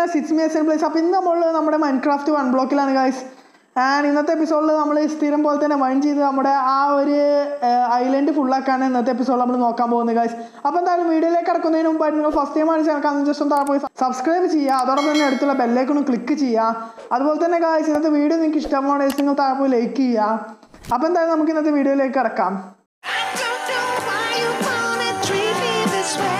Guys it's me S plays അപ്പോൾ ഇന്ന് നമ്മൾ നമ്മുടെ മൈൻക്രാഫ്റ്റ് വൺ ബ്ലോക്കിലാണ് ഗായ്സ് ആൻഡ് ഇന്നത്തെ എപ്പിസോഡിൽ നമ്മൾ സ്ഥിരം പോലെ തന്നെ മൈൻഡ് ചെയ്ത് നമ്മുടെ ആ ഒരു ഐലൻഡ് ഫുള്ളാക്കാണ് ഇന്നത്തെ എപ്പിസോഡിൽ നമ്മൾ നോക്കാൻ പോകുന്നത് ഗായ്സ് അപ്പോൾ എന്തായാലും വീഡിയോയിലേക്ക് കിടക്കുന്നതിന് മുമ്പായിട്ട് നിങ്ങൾ ഫസ്റ്റ് ടൈം ആണ് ചേർക്കാൻ ജസ്റ്റ് ഒന്ന് താഴെ പോയി സബ്സ്ക്രൈബ് ചെയ്യുക അതോടൊപ്പം തന്നെ അടുത്തുള്ള ബെല്ലേക്ക് ഒന്ന് ക്ലിക്ക് ചെയ്യുക അതുപോലെ തന്നെ ഗായ്സ് ഇന്നത്തെ വീഡിയോ നിങ്ങൾക്ക് ഇഷ്ടമാണെങ്കിൽ നിങ്ങൾ താഴെ പോയി ലൈക്ക് ചെയ്യുക അപ്പോൾ എന്തായാലും നമുക്ക് ഇന്നത്തെ വീഡിയോയിലേക്ക് കിടക്കാം I don't know why you wanna treat me this way.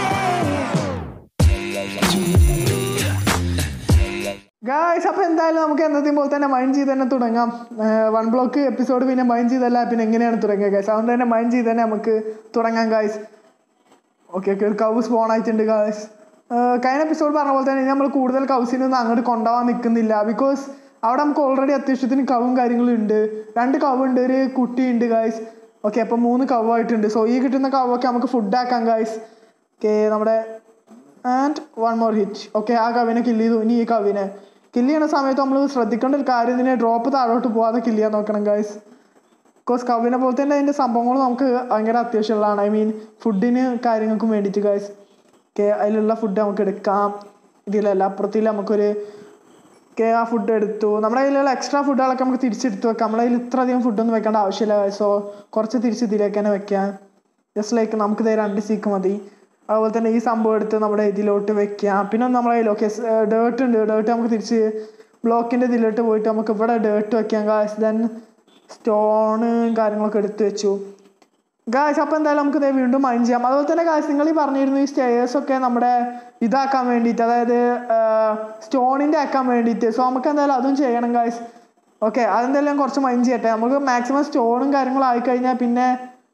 Guys അപ്പോൾ എന്തായാലും നമുക്ക് എന്നത്തെയും പോലെ തന്നെ മൈൻഡ് ചെയ്ത് തന്നെ തുടങ്ങാം വൺ ബ്ലോക്ക് എപ്പിസോഡ് പിന്നെ മൈൻഡ് ചെയ്തല്ല പിന്നെ എങ്ങനെയാണ് തുടങ്ങുക ഗായ്സ് അതുകൊണ്ട് തന്നെ മൈൻഡ് ചെയ്ത് തന്നെ നമുക്ക് തുടങ്ങാം ഗായ്സ് ഓക്കെ ഓക്കെ ഒരു കവ് സ്പോൺ ആയിട്ടുണ്ട് ഗായ്സ് കഴിഞ്ഞ എപ്പിസോഡ് പറഞ്ഞ പോലെ തന്നെ ഇനി നമ്മൾ കൂടുതൽ കൗസിനൊന്നും അങ്ങോട്ട് കൊണ്ടുപോകാൻ നിൽക്കുന്നില്ല ബിക്കോസ് അവിടെ നമുക്ക് ഓൾറെഡി അത്യാവശ്യത്തിന് കവും കാര്യങ്ങളും ഉണ്ട് രണ്ട് കവുണ്ട് ഒരു കുട്ടിയുണ്ട് ഗായ്സ് ഓക്കെ അപ്പോൾ മൂന്ന് കവായിട്ടുണ്ട് സോ ഈ കിട്ടുന്ന കവൊക്കെ നമുക്ക് ഫുഡ് ആക്കാം ഗായ്സ് ഓക്കെ നമ്മുടെ and one more hit okay ആ കവിനെ കില്ല് ചെയ്തു ഇനി ഈ കവിനെ കില്ല് ചെയ്യുന്ന സമയത്ത് നമ്മൾ ശ്രദ്ധിക്കേണ്ട ഒരു കാര്യം ഇതിനെ ഡ്രോപ്പ് താഴോട്ട് പോകാതെ കില്ല് ചെയ്യാൻ നോക്കണം ഗായ്സ് ബിക്കോസ് കവിനെ പോലെ തന്നെ അതിൻ്റെ സംഭവങ്ങൾ നമുക്ക് ഭയങ്കര അത്യാവശ്യമുള്ളതാണ് ഐ മീൻ ഫുഡിന് കാര്യങ്ങൾക്കും വേണ്ടിയിട്ട് ഗായ്സ് ഓക്കെ അതിലുള്ള ഫുഡ് നമുക്ക് എടുക്കാം ഇതിലല്ല അപ്പുറത്തിൽ നമുക്കൊരു ഓക്കെ ആ ഫുഡ് എടുത്തു നമ്മുടെ കയ്യിലുള്ള എക്സ്ട്രാ ഫുഡുകളൊക്കെ നമുക്ക് തിരിച്ചെടുത്ത് വെക്കാം നമ്മുടെ കയ്യിൽ ഇത്ര അധികം ഫുഡൊന്നും വെക്കേണ്ട ആവശ്യമില്ല സോ കുറച്ച് തിരിച്ച് ഇതിലേക്ക് തന്നെ വെക്കാം ജസ്റ്റ് ലൈക്ക് നമുക്ക് ഇതേ രണ്ട് സീക്ക് മതി അതുപോലെ തന്നെ ഈ സംഭവം എടുത്ത് നമ്മുടെ ഇതിലോട്ട് വെക്കാം പിന്നെ നമ്മുടെ കയ്യിൽ ഓക്കെ ഡേർട്ട് ഉണ്ട് ഡേർട്ട് നമുക്ക് തിരിച്ച് ബ്ലോക്കിൻ്റെ ഇതിലോട്ട് പോയിട്ട് നമുക്ക് ഇവിടെ ഡേർട്ട് വെക്കാം ഗായ്സ് ദെൻ സ്റ്റോണ് കാര്യങ്ങളൊക്കെ എടുത്ത് വെച്ചു ഗായ്സ് അപ്പോൾ എന്തായാലും നമുക്ക് ഇതേ വീണ്ടും മൈൻഡ് ചെയ്യാം അതുപോലെ തന്നെ ഗായ്സ് നിങ്ങൾ ഈ പറഞ്ഞിരുന്നു ഈ സ്റ്റേഴ്സ് ഒക്കെ നമ്മുടെ ഇതാക്കാൻ വേണ്ടിയിട്ട് അതായത് സ്റ്റോണിൻ്റെ ആക്കാൻ വേണ്ടിയിട്ട് സോ നമുക്ക് എന്തായാലും അതും ചെയ്യണം ഗായ്സ് ഓക്കെ അതെന്തായാലും ഞാൻ കുറച്ച് മൈൻഡ് ചെയ്യട്ടെ നമുക്ക് മാക്സിമം സ്റ്റോണും കാര്യങ്ങളും ആയിക്കഴിഞ്ഞാൽ പിന്നെ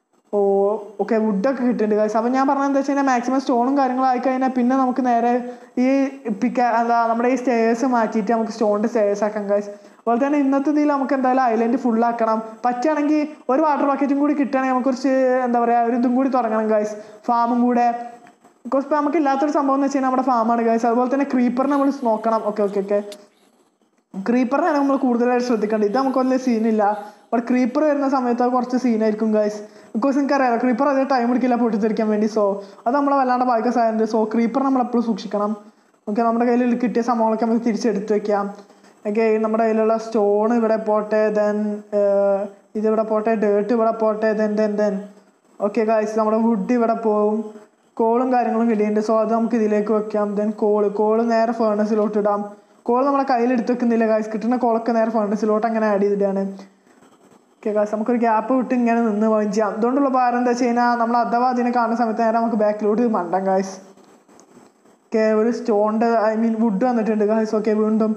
ഓ ഓക്കെ വുഡൊക്കെ കിട്ടുന്നുണ്ട് ഗായ്സ് അപ്പോൾ ഞാൻ പറഞ്ഞത് എന്താ വെച്ച് കഴിഞ്ഞാൽ മാക്സിമം സ്റ്റോണും കാര്യങ്ങളും ആയിക്കഴിഞ്ഞാൽ പിന്നെ നമുക്ക് നേരെ ഈ പിക്ക എന്താ നമ്മുടെ ഈ സ്റ്റേഴ്സ് മാറ്റിയിട്ട് നമുക്ക് സ്റ്റോണിൻ്റെ സ്റ്റേഴ്സ് ആക്കാം ഗായ്സ് അതുപോലെ തന്നെ ഇന്നത്തെ ഇതിൽ നമുക്ക് എന്തായാലും ഐലൻഡ് ഫുള്ളാക്കണം പറ്റുകയാണെങ്കിൽ ഒരു വാട്ടർ ബക്കറ്റും കൂടി കിട്ടുകയാണെങ്കിൽ നമുക്ക് കുറച്ച് എന്താ പറയുക ഒരു ഇതും കൂടി തുടങ്ങണം ഗായ്സ് ഫാമും കൂടെ ബിക്കോസ് ഇപ്പോൾ നമുക്ക് ഇല്ലാത്തൊരു സംഭവം എന്ന് വെച്ച് കഴിഞ്ഞാൽ നമ്മുടെ ഫാമാണ് ഗായ്സ് അതുപോലെ തന്നെ ക്രീപ്പറിനെ നമ്മൾ നോക്കണം ഓക്കെ ഓക്കെ ഓക്കെ ക്രീപ്പറിനാണ് നമ്മൾ കൂടുതലായിട്ട് ശ്രദ്ധിക്കേണ്ടത് ഇത് നമുക്ക് വലിയ സീനില്ല ബട്ട് ക്രീപ്പർ വരുന്ന സമയത്ത് അത് കുറച്ച് സീനായിരിക്കും ഗൈസ് ബിക്കോസ് നിങ്ങൾക്ക് അറിയാലോ ക്രീപ്പർ അതേ ടൈം എടുക്കില്ല പൊട്ടിത്തെറിക്കാൻ വേണ്ടി സോ അത് നമ്മളെ വല്ലാണ്ട് ബാക്കി സാധനം സോ ക്രീപ്പർ നമ്മൾ എപ്പോഴും സൂക്ഷിക്കണം ഓക്കെ നമ്മുടെ കയ്യിൽ കിട്ടിയ സംഭവങ്ങളൊക്കെ നമുക്ക് തിരിച്ചെടുത്ത് വെക്കാം ഓക്കെ നമ്മുടെ കയ്യിലുള്ള സ്റ്റോൺ ഇവിടെ പോട്ടെ ദെൻ ഇതിവിടെ പോട്ടെ ഡേർട്ട് ഇവിടെ പോട്ടെ then then then okay guys നമ്മുടെ വുഡ് ഇവിടെ പോവും കോളും കാര്യങ്ങളും കിട്ടിയിട്ടുണ്ട് സോ അത് നമുക്ക് ഇതിലേക്ക് വെക്കാം ദെൻ കോള് കോള് നേരെ ഫേണസിലോട്ട് ഇടാം കോൾ നമ്മുടെ കയ്യിൽ എടുത്ത് വെക്കുന്നില്ല ഗായ്സ് കിട്ടുന്ന കോളൊക്കെ നേരെ ഫേണസിലോട്ട് അങ്ങനെ ആഡ് ചെയ്തിട്ടാണ് ഓക്കെ ഗായ്സ് നമുക്കൊരു ഗ്യാപ്പ് വിട്ട് ഇങ്ങനെ നിന്ന് വൈൻ ചെയ്യാം അതുകൊണ്ടുള്ള ഭാരം എന്താ വെച്ച് കഴിഞ്ഞാൽ നമ്മൾ അഥവാ അതിനെ കാണുന്ന സമയത്ത് നേരെ നമുക്ക് ബാക്കിലോട്ട് മണ്ടാം ഗായ്സ് ഓക്കെ ഒരു സ്റ്റോണിൻ്റെ ഐ മീൻ വുഡ് വന്നിട്ടുണ്ട് ഗായ്സ് ഓക്കെ വീണ്ടും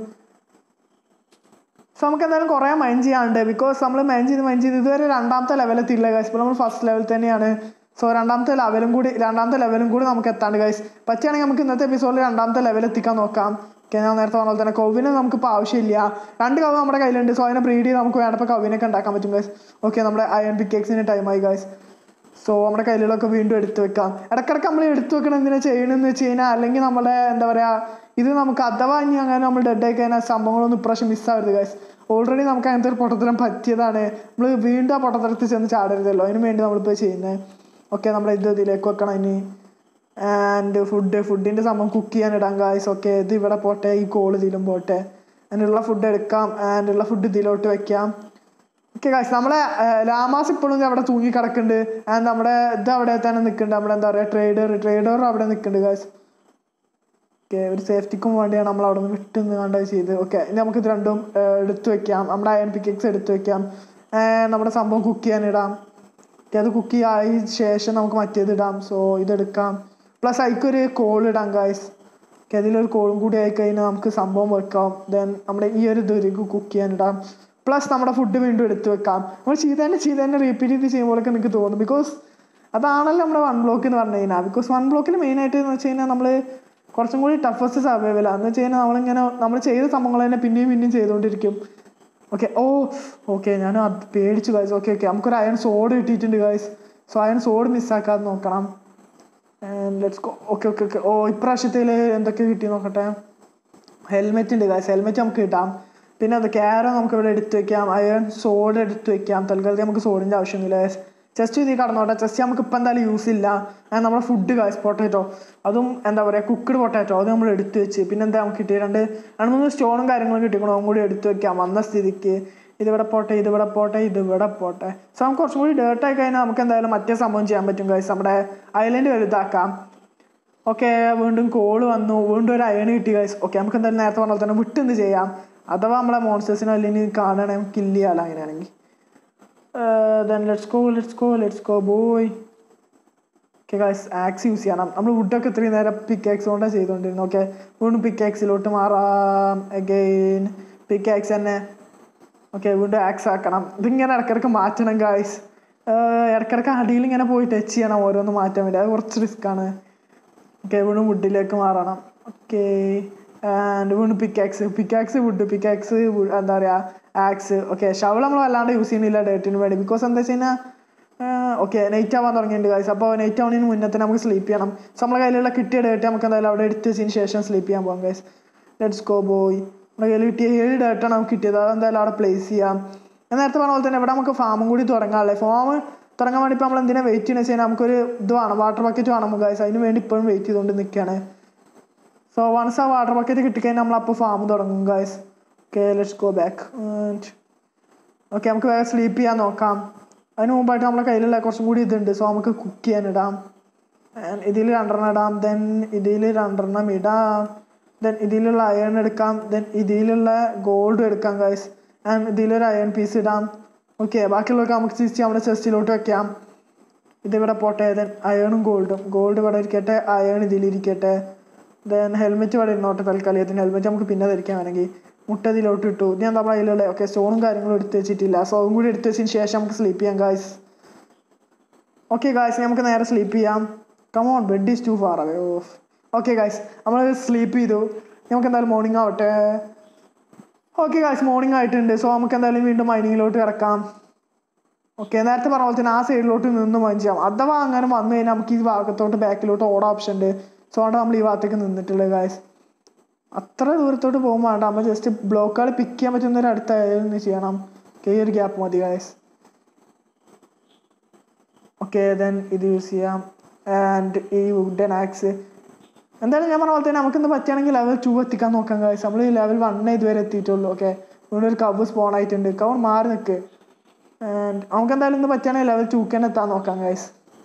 സോ നമുക്ക് എന്തായാലും കുറേ മൈൻഡ് ചെയ്യാനുണ്ട് ബിക്കോസ് നമ്മൾ മൈൻഡ് ചെയ്ത് മൈൻഡ് ചെയ്ത് ഇതുവരെ രണ്ടാമത്തെ ലെവലെത്തിയില്ല ഗൈസ് ഇപ്പോൾ നമ്മൾ ഫസ്റ്റ് ലെവൽ തന്നെയാണ് സോ രണ്ടാമത്തെ ലെവലും കൂടി രണ്ടാമത്തെ ലെവലും കൂടി നമുക്ക് എത്താണ്ട് ഗൈസ് പറ്റുകയാണെങ്കിൽ നമുക്ക് ഇന്നത്തെ എപ്പിസോഡിൽ രണ്ടാമത്തെ ലെവൽ എത്തിക്കാൻ നോക്കാം ഓക്കെ ഞാൻ നേരത്തെ പറഞ്ഞ പോലെ തന്നെ കോവിന് നമുക്കിപ്പോൾ ആവശ്യമില്ല രണ്ട് കവ് നമ്മുടെ കയ്യിലുണ്ട് സോ അതിനെ ബ്രീഡ് ചെയ്ത് നമുക്ക് വേണ്ടപ്പോൾ കവിനൊക്കെ ഉണ്ടാക്കാൻ പറ്റും ഗൈസ് ഓക്കെ നമ്മുടെ അയൺ പിക്കേക്സിന് ടൈമായി ഗൈസ് സോ നമ്മുടെ കയ്യിലുള്ളതൊക്കെ വീണ്ടും എടുത്തു വെക്കാം ഇടയ്ക്കിടയ്ക്ക് നമ്മൾ എടുത്തു വെക്കണം എന്തിനാ ചെയ്യണമെന്ന് വെച്ച് കഴിഞ്ഞാൽ അല്ലെങ്കിൽ നമ്മുടെ എന്താ പറയുക ഇത് നമുക്ക് അഥവാ ഇനി അങ്ങനെ നമ്മൾ ഡെഡ് ആയി കഴിഞ്ഞാൽ സംഭവങ്ങളൊന്നും ഇപ്രാവശ്യം മിസ്സാവരുത് ഗൈസ് ഓൾറെഡി നമുക്ക് അങ്ങനത്തെ ഒരു പൊട്ടത്തരം പറ്റിയതാണ് നമ്മൾ വീണ്ടും ആ പൊട്ടത്തരത്തിൽ ചെന്ന് ചാടരുതല്ലോ അതിന് വേണ്ടി നമ്മളിപ്പോൾ ചെയ്യുന്നത് ഓക്കെ നമ്മുടെ ഇത് ഇതിലേക്ക് വെക്കണം ഇനി ആൻഡ് ഫുഡ് ഫുഡിൻ്റെ സംഭവം കുക്ക് ചെയ്യാൻ ഇടാം ഗായ്സ് ഓക്കെ ഇത് ഇവിടെ പോട്ടെ ഈ കോൾ ഇതിലും പോട്ടെ അതിനുള്ള ഫുഡ് എടുക്കാം ആൻഡ് ഉള്ള ഫുഡ് ഇതിലോട്ട് വെക്കാം ഓക്കെ ഗായ്സ് നമ്മളെ ലാമാസ് ഇപ്പോഴും അവിടെ തൂങ്ങി കിടക്കുന്നുണ്ട് ആൻഡ് നമ്മുടെ ഇത് അവിടെ തന്നെ നിൽക്കുന്നുണ്ട് നമ്മുടെ എന്താ പറയുക ട്രേഡർ ട്രേഡർ അവിടെ നിൽക്കുന്നുണ്ട് ഗായ്സ് ഓക്കെ ഒരു സേഫ്റ്റിക്കും വേണ്ടിയാണ് നമ്മൾ അവിടെ നിന്ന് വിട്ട് നിന്നാണ്ട് ചെയ്ത് ഓക്കെ ഇനി നമുക്ക് ഇത് രണ്ടും ഏർ, എടുത്ത് വെക്കാം നമ്മുടെ അയൺ പിക്കക്സ് എടുത്ത് വെക്കാം ഏർ, നമ്മുടെ സംഭവം കുക്ക് ചെയ്യാനിടാം ഓക്കെ അത് കുക്ക് ആയ ശേഷം നമുക്ക് മറ്റേത് ഇടാം സോ ഇതെടുക്കാം പ്ലസ് അതിക്കൊരു കോൾ ഇടാം ഗായ്സ് ഓക്കെ അതിലൊരു കോളും കൂടി ആയി കഴിഞ്ഞാൽ നമുക്ക് സംഭവം വെക്കാം ദെൻ നമ്മുടെ ഈ ഒരു ഇതിലേക്ക് കുക്ക് ചെയ്യാനിടാം പ്ലസ് നമ്മുടെ ഫുഡ് വീണ്ടും എടുത്ത് വെക്കാം നമ്മൾ ചെയ്ത് തന്നെ ചെയ്ത് തന്നെ റിപ്പീറ്റ് ചെയ്ത് ചെയ്യുമ്പോഴൊക്കെ നിങ്ങൾക്ക് തോന്നും ബിക്കോസ് അതാണല്ലോ നമ്മുടെ വൺ ബ്ലോക്ക് എന്ന് പറഞ്ഞു കഴിഞ്ഞാൽ ബിക്കോസ് വൺ ബ്ലോക്കിൽ മെയിനായിട്ട് എന്ന് വെച്ച് കഴിഞ്ഞാൽ നമ്മൾ കുറച്ചും കൂടി ടഫസ്റ്റ് സർവൈവലാണ് എന്ന് വെച്ച് കഴിഞ്ഞാൽ നമ്മളിങ്ങനെ നമ്മൾ ചെയ്ത സംഭവങ്ങൾ തന്നെ പിന്നെയും പിന്നെയും ചെയ്തുകൊണ്ടിരിക്കും ഓക്കെ ഓ ഓക്കെ ഞാൻ അത് പേടിച്ചു ഗായ്സ് ഓക്കെ ഓക്കെ നമുക്കൊരു അയൺ സോഡ് കിട്ടിയിട്ടുണ്ട് ഗായ്സ് സോ അയൺ സോഡ് മിസ്സാക്കാതെ നോക്കണം let's go okay okay okay ഓ ഇപ്രാവശ്യത്തിൽ എന്തൊക്കെ കിട്ടി നോക്കട്ടെ ഹെൽമെറ്റ് ഉണ്ട് ഗായ്സ് ഹെൽമെറ്റ് നമുക്ക് കിട്ടാം പിന്നെ അത് ക്യാരോ നമുക്ക് ഇവിടെ എടുത്ത് വെക്കാം അയൺ സോഡ് എടുത്ത് വെക്കാം തൽക്കാലത്തിൽ നമുക്ക് സോഡിൻ്റെ ആവശ്യമൊന്നുമില്ല guys. ചെസ്റ്റ് ഇതിൽ കടന്നോട്ടെ ചെസ്റ്റ് നമുക്ക് ഇപ്പം എന്തായാലും യൂസ് ഇല്ല ആ, നമ്മുടെ ഫുഡ് കാശ് പൊട്ടാറ്റോ അതും എന്താ പറയുക കുക്കഡ് പൊട്ടാറ്റോ അത് നമ്മൾ എടുത്ത് വെച്ച് പിന്നെ എന്താ നമുക്ക് കിട്ടിയ രണ്ട് രണ്ട് മൂന്ന് സ്റ്റോണും കാര്യങ്ങളും കിട്ടിക്കണോ അതും കൂടി എടുത്ത് വെക്കാം വന്ന സ്ഥിതിക്ക് ഇതിവിടെ പോട്ടെ ഇതിവിടെ പോട്ടെ ഇതിവിടെ പോട്ടെ സോ നമുക്ക് കുറച്ചും കൂടി ഡേർട്ടായി കഴിഞ്ഞാൽ നമുക്ക് എന്തായാലും മറ്റേ സംഭവം ചെയ്യാൻ പറ്റും കാശ് നമ്മുടെ ഐലൻഡ് വലുതാക്കാം ഓക്കെ വീണ്ടും കോള് വന്നു വീണ്ടും ഒരു അയൺ കിട്ടി ഗൈസ് ഓക്കെ നമുക്ക് എന്തായാലും നേരത്തെ പറഞ്ഞ പോലെ തന്നെ വിട്ടെന്ത് ചെയ്യാം അഥവാ നമ്മളെ മോൺസ്റ്റേഴ്സിനോ അല്ലെങ്കിൽ കാണണേ കില്ല് ചെയ്യാലോ അങ്ങനെയാണെങ്കിൽ then let's go let's go let's go boy okay guys axe use ചെയ്യണം നമ്മൾ വുഡൊക്കെ ഇത്രയും നേരം പിക്ക് ആക്സ് കൊണ്ടാണ് ചെയ്തുകൊണ്ടിരുന്നത് ഓക്കെ വീണ്ടും പിക്ക് ആക്സിലോട്ട് മാറാം അഗെയിൻ പിക്ക് ആക്സ് തന്നെ ഓക്കെ വീണ്ടും ആക്സ് ആക്കണം ഇതിങ്ങനെ ഇടയ്ക്കിടയ്ക്ക് മാറ്റണം ഗായ്സ് ഇടയ്ക്കിടയ്ക്ക് അടിയിൽ ഇങ്ങനെ പോയി ടച്ച് ചെയ്യണം ഓരോന്ന് മാറ്റാൻ വേണ്ടി അത് കുറച്ച് റിസ്ക് ആണ് ഓക്കെ വീണ്ടും വുഡിലേക്ക് മാറണം ഓക്കെ ആൻഡ് വീണ്ടും പിക്കാക്സ് പിക്കാക്സ് വുഡ് പിക്കാക്സ് എന്താ പറയുക ആക്സ് ഓക്കെ ഷവൾ നമ്മൾ വല്ലാണ്ട് യൂസ് ചെയ്യുന്നില്ല ഡേറ്റിന് വേണ്ടി ബിക്കോസ് എന്താ വെച്ച് കഴിഞ്ഞാൽ ഓക്കെ നൈറ്റ് ആവാൻ തുടങ്ങിയിട്ടുണ്ട് ഗൈസ് അപ്പോൾ നൈറ്റ് ആവുന്നതിന് മുന്നേ തന്നെ നമുക്ക് സ്ലീപ്പ് ചെയ്യണം സോ നമ്മളെ കയ്യിലുള്ള കിട്ടിയ ഡേറ്റ് നമുക്ക് എന്തായാലും അവിടെ എടുത്ത് വെച്ചതിന് ശേഷം സ്ലീപ്പ് ചെയ്യാൻ പോകാം ഗൈസ് ലെറ്റ്സ് ഗോ ബോയ് നമ്മുടെ കയ്യിൽ കിട്ടിയ ഏഴ് ഡേറ്റാണ് നമുക്ക് കിട്ടിയത് അതെന്തായാലും അവിടെ പ്ലേസ് ചെയ്യാം ഞാൻ നേരത്തെ പറഞ്ഞ പോലെ തന്നെ ഇവിടെ നമുക്ക് ഫാമും കൂടി തുടങ്ങാമല്ലേ ഫാം തുടങ്ങാൻ വേണ്ടി ഇപ്പോൾ നമ്മൾ എന്തിനാ വെയിറ്റ് ചെയ്യുന്നത് വെച്ച് കഴിഞ്ഞാൽ നമുക്കൊരു ഇത് വേണം വാട്ടർ ബക്കറ്റ് വേണം ഗൈസ് അതിന് വേണ്ടി ഇപ്പോഴും വെയിറ്റ് ചെയ്തുകൊണ്ട് നിൽക്കുകയാണ് സോ വൺസ് ആ വാട്ടർ ബക്കറ്റ് കിട്ടിക്കഴിഞ്ഞാൽ നമ്മൾ അപ്പോൾ ഫാം തുടങ്ങും guys okay let's go back okay നമുക്ക് വേറെ സ്ലീപ്പ് ചെയ്യാൻ നോക്കാം അതിന് മുമ്പായിട്ട് നമ്മളെ കയ്യിലുള്ള കുറച്ചും കൂടി ഇതുണ്ട് സോ നമുക്ക് കുക്ക് ചെയ്യാൻ ഇടാം ഇതിൽ രണ്ടെണ്ണം ഇടാം ദെൻ ഇതിൽ രണ്ടെണ്ണം ഇടാം ദെൻ ഇതിലുള്ള അയൺ എടുക്കാം ദെൻ ഇതിലുള്ള ഗോൾഡ് എടുക്കാം ഗൈസ് ആൻഡ് ഇതിലൊരു അയൺ പീസ് ഇടാം ഓക്കെ ബാക്കിയുള്ളതൊക്കെ നമുക്ക് തിരിച്ച് നമ്മുടെ ചെസ്റ്റിലോട്ട് വെക്കാം ഇതിവിടെ പോട്ടെ ദെൻ അയണും ഗോൾഡും ഗോൾഡ് ഇവിടെ ഇരിക്കട്ടെ അയൺ ഇതിലിരിക്കട്ടെ ദെൻ ഹെൽമെറ്റ് ഇവിടെ ഇരുന്നോട്ടെ തൽക്കാലത്തിന് ഹെൽമെറ്റ് നമുക്ക് പിന്നെ ധരിക്കാൻ വേണമെങ്കിൽ മുട്ട ഇതിലോട്ട് ഇട്ടു ഇത് ഞാൻ നമ്മുടെ കയ്യിലുള്ള ഓക്കെ സ്റ്റോണും കാര്യങ്ങളും എടുത്ത് വെച്ചിട്ടില്ല സോ അതും കൂടി എടുത്ത് വെച്ചതിന് ശേഷം നമുക്ക് സ്ലീപ്പ് ചെയ്യാം ഗായ്സ് ഓക്കെ ഗായ്സ് നമുക്ക് നേരെ സ്ലീപ്പ് ചെയ്യാം come on bed is too far away off okay guys നമ്മൾ സ്ലീപ്പ് ചെയ്തു നമുക്ക് എന്തായാലും മോർണിംഗ് ആവട്ടെ ഓക്കെ ഗായ്സ് മോർണിംഗ് ആയിട്ടുണ്ട് സോ നമുക്ക് എന്തായാലും വീണ്ടും മൈനിങ്ങിലോട്ട് കിടക്കാം ഓക്കെ നേരത്തെ പറഞ്ഞ പോലെ തന്നെ ആ സൈഡിലോട്ട് നിന്ന് മൈൻ ചെയ്യാം അഥവാ അങ്ങനെ വന്നു കഴിഞ്ഞാൽ നമുക്ക് ഈ ഭാഗത്തോട്ട് ബാക്കിലോട്ട് ഓടാൻ ഓപ്ഷൻ ഉണ്ട് സോ അതുകൊണ്ട് നമ്മൾ ഈ ഭാഗത്തേക്ക് നിന്നിട്ടുള്ളത് ഗായ്സ് അത്ര ദൂരത്തോട്ട് പോകുമ്പോൾ വേണ്ട നമ്മൾ ജസ്റ്റ് ബ്ലോക്കുകൾ പിക്ക് ചെയ്യാൻ പറ്റുന്ന ഒരു അടുത്തായിരുന്നു ചെയ്യണം ഓക്കെ ഈ ഒരു ഗ്യാപ്പ് മതി ഗായ്സ് ഓക്കെ ദെൻ ഇത് യൂസ് ചെയ്യാം ആൻഡ് ഈ വുഡൻ ആക്സ് എന്തായാലും ഞാൻ പറഞ്ഞ പോലെ തന്നെ നമുക്കിന്ന് പറ്റുകയാണെങ്കിൽ ലെവൽ ടു എത്തിക്കാൻ നോക്കാം ഗായ്സ് നമ്മൾ ഈ ലെവൽ വണ്ണേ ഇതുവരെ എത്തിയിട്ടുള്ളൂ ഓക്കെ ഇവിടെ ഒരു കവ് സ്പോൺ ആയിട്ടുണ്ട് കവൺ മാറി നിൽക്ക് ആൻഡ് നമുക്ക് എന്തായാലും ഇന്ന് പറ്റുകയാണെങ്കിൽ ലെവൽ ടൂക്ക് തന്നെ എത്താൻ നോക്കാം ഗായ്സ്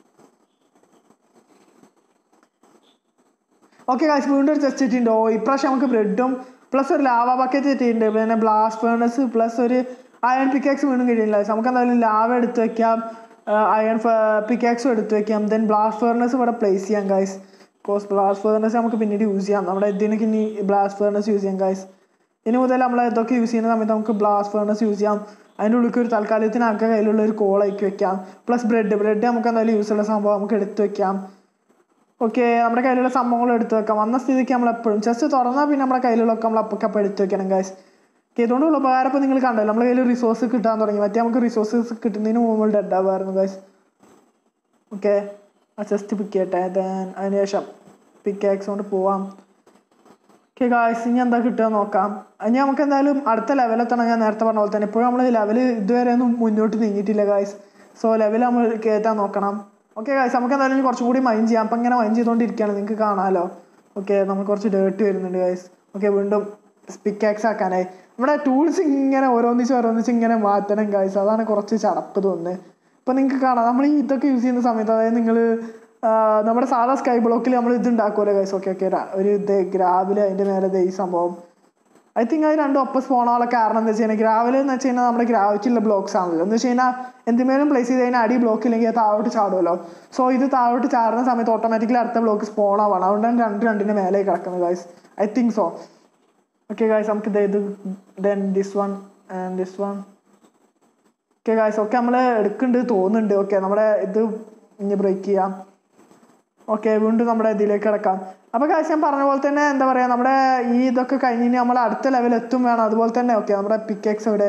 ഓക്കെ ഗായ്സ് വീണ്ടും ഒരു ചെസ്റ്റ് ഇട്ടിട്ടുണ്ട് ഓ ഇപ്രാവശ്യം നമുക്ക് ബ്രെഡും പ്ലസ് ഒരു ലാവ ബക്കറ്റ് ഇട്ടിട്ടുണ്ട് പിന്നെ ബ്ലാസ്റ്റ് ഫേണസ് പ്ലസ് ഒരു അയൺ പിക്കാക്സ് വീണ്ടും കിട്ടിയില്ല നമുക്ക് എന്തായാലും ലാവ എടുത്ത് വെക്കാം അയൺ പിക്കാക്സും എടുത്ത് വെക്കാം ദെൻ ബ്ലാസ്റ്റ് ഫേർണസ് ഇവിടെ പ്ലേസ് ചെയ്യാം ഗായ്സ് കോസ് ബ്ലാസ്റ്റ് ഫേർണസ് നമുക്ക് പിന്നീട് യൂസ് ചെയ്യാം നമ്മുടെ ഇതിനൊക്കെ ഇനി ബ്ലാസ്റ്റ് ഫേർണസ് യൂസ് ചെയ്യാം ഗായ്സ് ഇനി മുതൽ നമ്മൾ ഇതൊക്കെ യൂസ് ചെയ്യുന്ന സമയത്ത് നമുക്ക് ബ്ലാസ്റ്റ് ഫേർണസ് യൂസ് ചെയ്യാം അതിൻ്റെ ഉള്ളിൽ ഒരു തൽക്കാലത്തിന് ആക്കുക കയ്യിലുള്ള ഒരു കോളാക്കി വെക്കാം പ്ലസ് ബ്രെഡ് ബ്രെഡ് നമുക്ക് എന്തായാലും യൂസ് ഉള്ള സംഭവം നമുക്ക് എടുത്ത് വെക്കാം ഓക്കെ നമ്മുടെ കയ്യിലുള്ള സംഭവങ്ങൾ എടുത്ത് വെക്കാം വന്ന സ്ഥിതിക്ക് നമ്മൾ എപ്പോഴും ജസ്റ്റ് തുറന്നാൽ പിന്നെ നമ്മുടെ കയ്യിലുള്ളതൊക്കെ നമ്മൾ അപ്പോൾ അപ്പോൾ എടുത്ത് വെക്കണം ഗൈസ് ഇതുകൊണ്ടുള്ള ഉപകാരം ഇപ്പോൾ നിങ്ങൾ കണ്ടല്ലോ നമ്മുടെ കയ്യിൽ റിസോഴ്സ് കിട്ടാൻ തുടങ്ങി മറ്റേ നമുക്ക് റിസോഴ്സസ് കിട്ടുന്നതിന് മുമ്പ് ഡെഡ് ആവുമായിരുന്നു ഗൈസ് ഓക്കെ ആ ജസ്റ്റ് പിക്ക് ചെയ്യട്ടെ ദെൻ അതിനുശേഷം പിക്ക് ആക്സ് കൊണ്ട് പോവാം ഓക്കെ ഗായ്സ് ഇനി എന്താ കിട്ടുക നോക്കാം ഇനി നമുക്ക് എന്തായാലും അടുത്ത ലെവലെത്തണം ഞാൻ നേരത്തെ പറഞ്ഞ പോലെ തന്നെ ഇപ്പോഴും നമ്മൾ ലെവൽ ഇതുവരെ ഒന്നും മുന്നോട്ട് നീങ്ങിയിട്ടില്ല ഗായ്സ് സോ ലെവൽ നമ്മൾ കയറ്റാൻ നോക്കണം ഓക്കെ ഗായ്സ് നമുക്ക് എന്തായാലും ഇനി കുറച്ചും കൂടി മൈൻഡ് ചെയ്യാം അപ്പം ഇങ്ങനെ മൈൻഡ് ചെയ്തുകൊണ്ടിരിക്കുകയാണ് നിങ്ങൾക്ക് കാണാമല്ലോ ഓക്കെ നമുക്ക് കുറച്ച് ഡേർട്ട് വരുന്നുണ്ട് ഗായ്സ് ഓക്കെ വീണ്ടും പിക്കാക്സ് ആക്കാനായി നമ്മുടെ ടൂൾസ് ഇങ്ങനെ ഓരോന്നിച്ച് ഓരോന്നിച്ച് ഇങ്ങനെ മാറ്റണം ഗായ്സ് അതാണ് കുറച്ച് ചടപ്പ് തോന്നുന്നത് ഇപ്പം നിങ്ങൾക്ക് കാണാം നമ്മൾ ഈ ഇതൊക്കെ യൂസ് ചെയ്യുന്ന സമയത്ത് അതായത് നിങ്ങൾ നമ്മുടെ സാധാ സ്കൈ ബ്ലോക്കിൽ നമ്മൾ ഇത് ഉണ്ടാക്കുമല്ലോ ഗൈസ് ഓക്കെ ഓക്കെ ഒരു ഇത് ഗ്രാവില് അതിൻ്റെ മേലെ ദേ ഈ സംഭവം ഐ തിങ്ക് അത് രണ്ടും ഒപ്പം സ്പോണാനുള്ള കാരണം എന്താ വെച്ച് കഴിഞ്ഞാൽ ഗ്രാവിൽ എന്ന് വെച്ച് കഴിഞ്ഞാൽ നമ്മുടെ ഗ്രാവിറ്റിയുള്ള ബ്ലോക്സ് ആണല്ലോ എന്ന് വെച്ച് കഴിഞ്ഞാൽ എന്തിമേലും പ്ലേസ് ചെയ്ത് കഴിഞ്ഞാൽ അടി ബ്ലോക്ക് ഇല്ലെങ്കിൽ അത് താഴോട്ട് ചാടുമല്ലോ സോ ഇത് താഴോട്ട് ചാടുന്ന സമയത്ത് ഓട്ടോമാറ്റിക്കലി അടുത്ത ബ്ലോക്ക് സ്പോൺ ആവണം അതുകൊണ്ടാണ് രണ്ട് രണ്ടിൻ്റെ മേലെ കിടക്കുന്നത് guys I think so okay guys നമുക്ക് ദേ ഇത് then this one and this one okay guys okay നമ്മൾ എടുക്കുന്നുണ്ട് തോന്നുന്നുണ്ട് ഓക്കെ നമ്മുടെ ഇത് ഇനി ബ്രേക്ക് ചെയ്യാം ഓക്കെ വീണ്ടും നമ്മുടെ ഇതിലേക്ക് കിടക്കാം അപ്പോൾ കാശ് ഞാൻ പറഞ്ഞ പോലെ തന്നെ എന്താ പറയുക നമ്മുടെ ഈ ഇതൊക്കെ കഴിഞ്ഞ് ഇനി നമ്മൾ അടുത്ത ലെവൽ എത്തും വേണം അതുപോലെ തന്നെ ഓക്കെ നമ്മുടെ പിക്കെക്സ് ഇവിടെ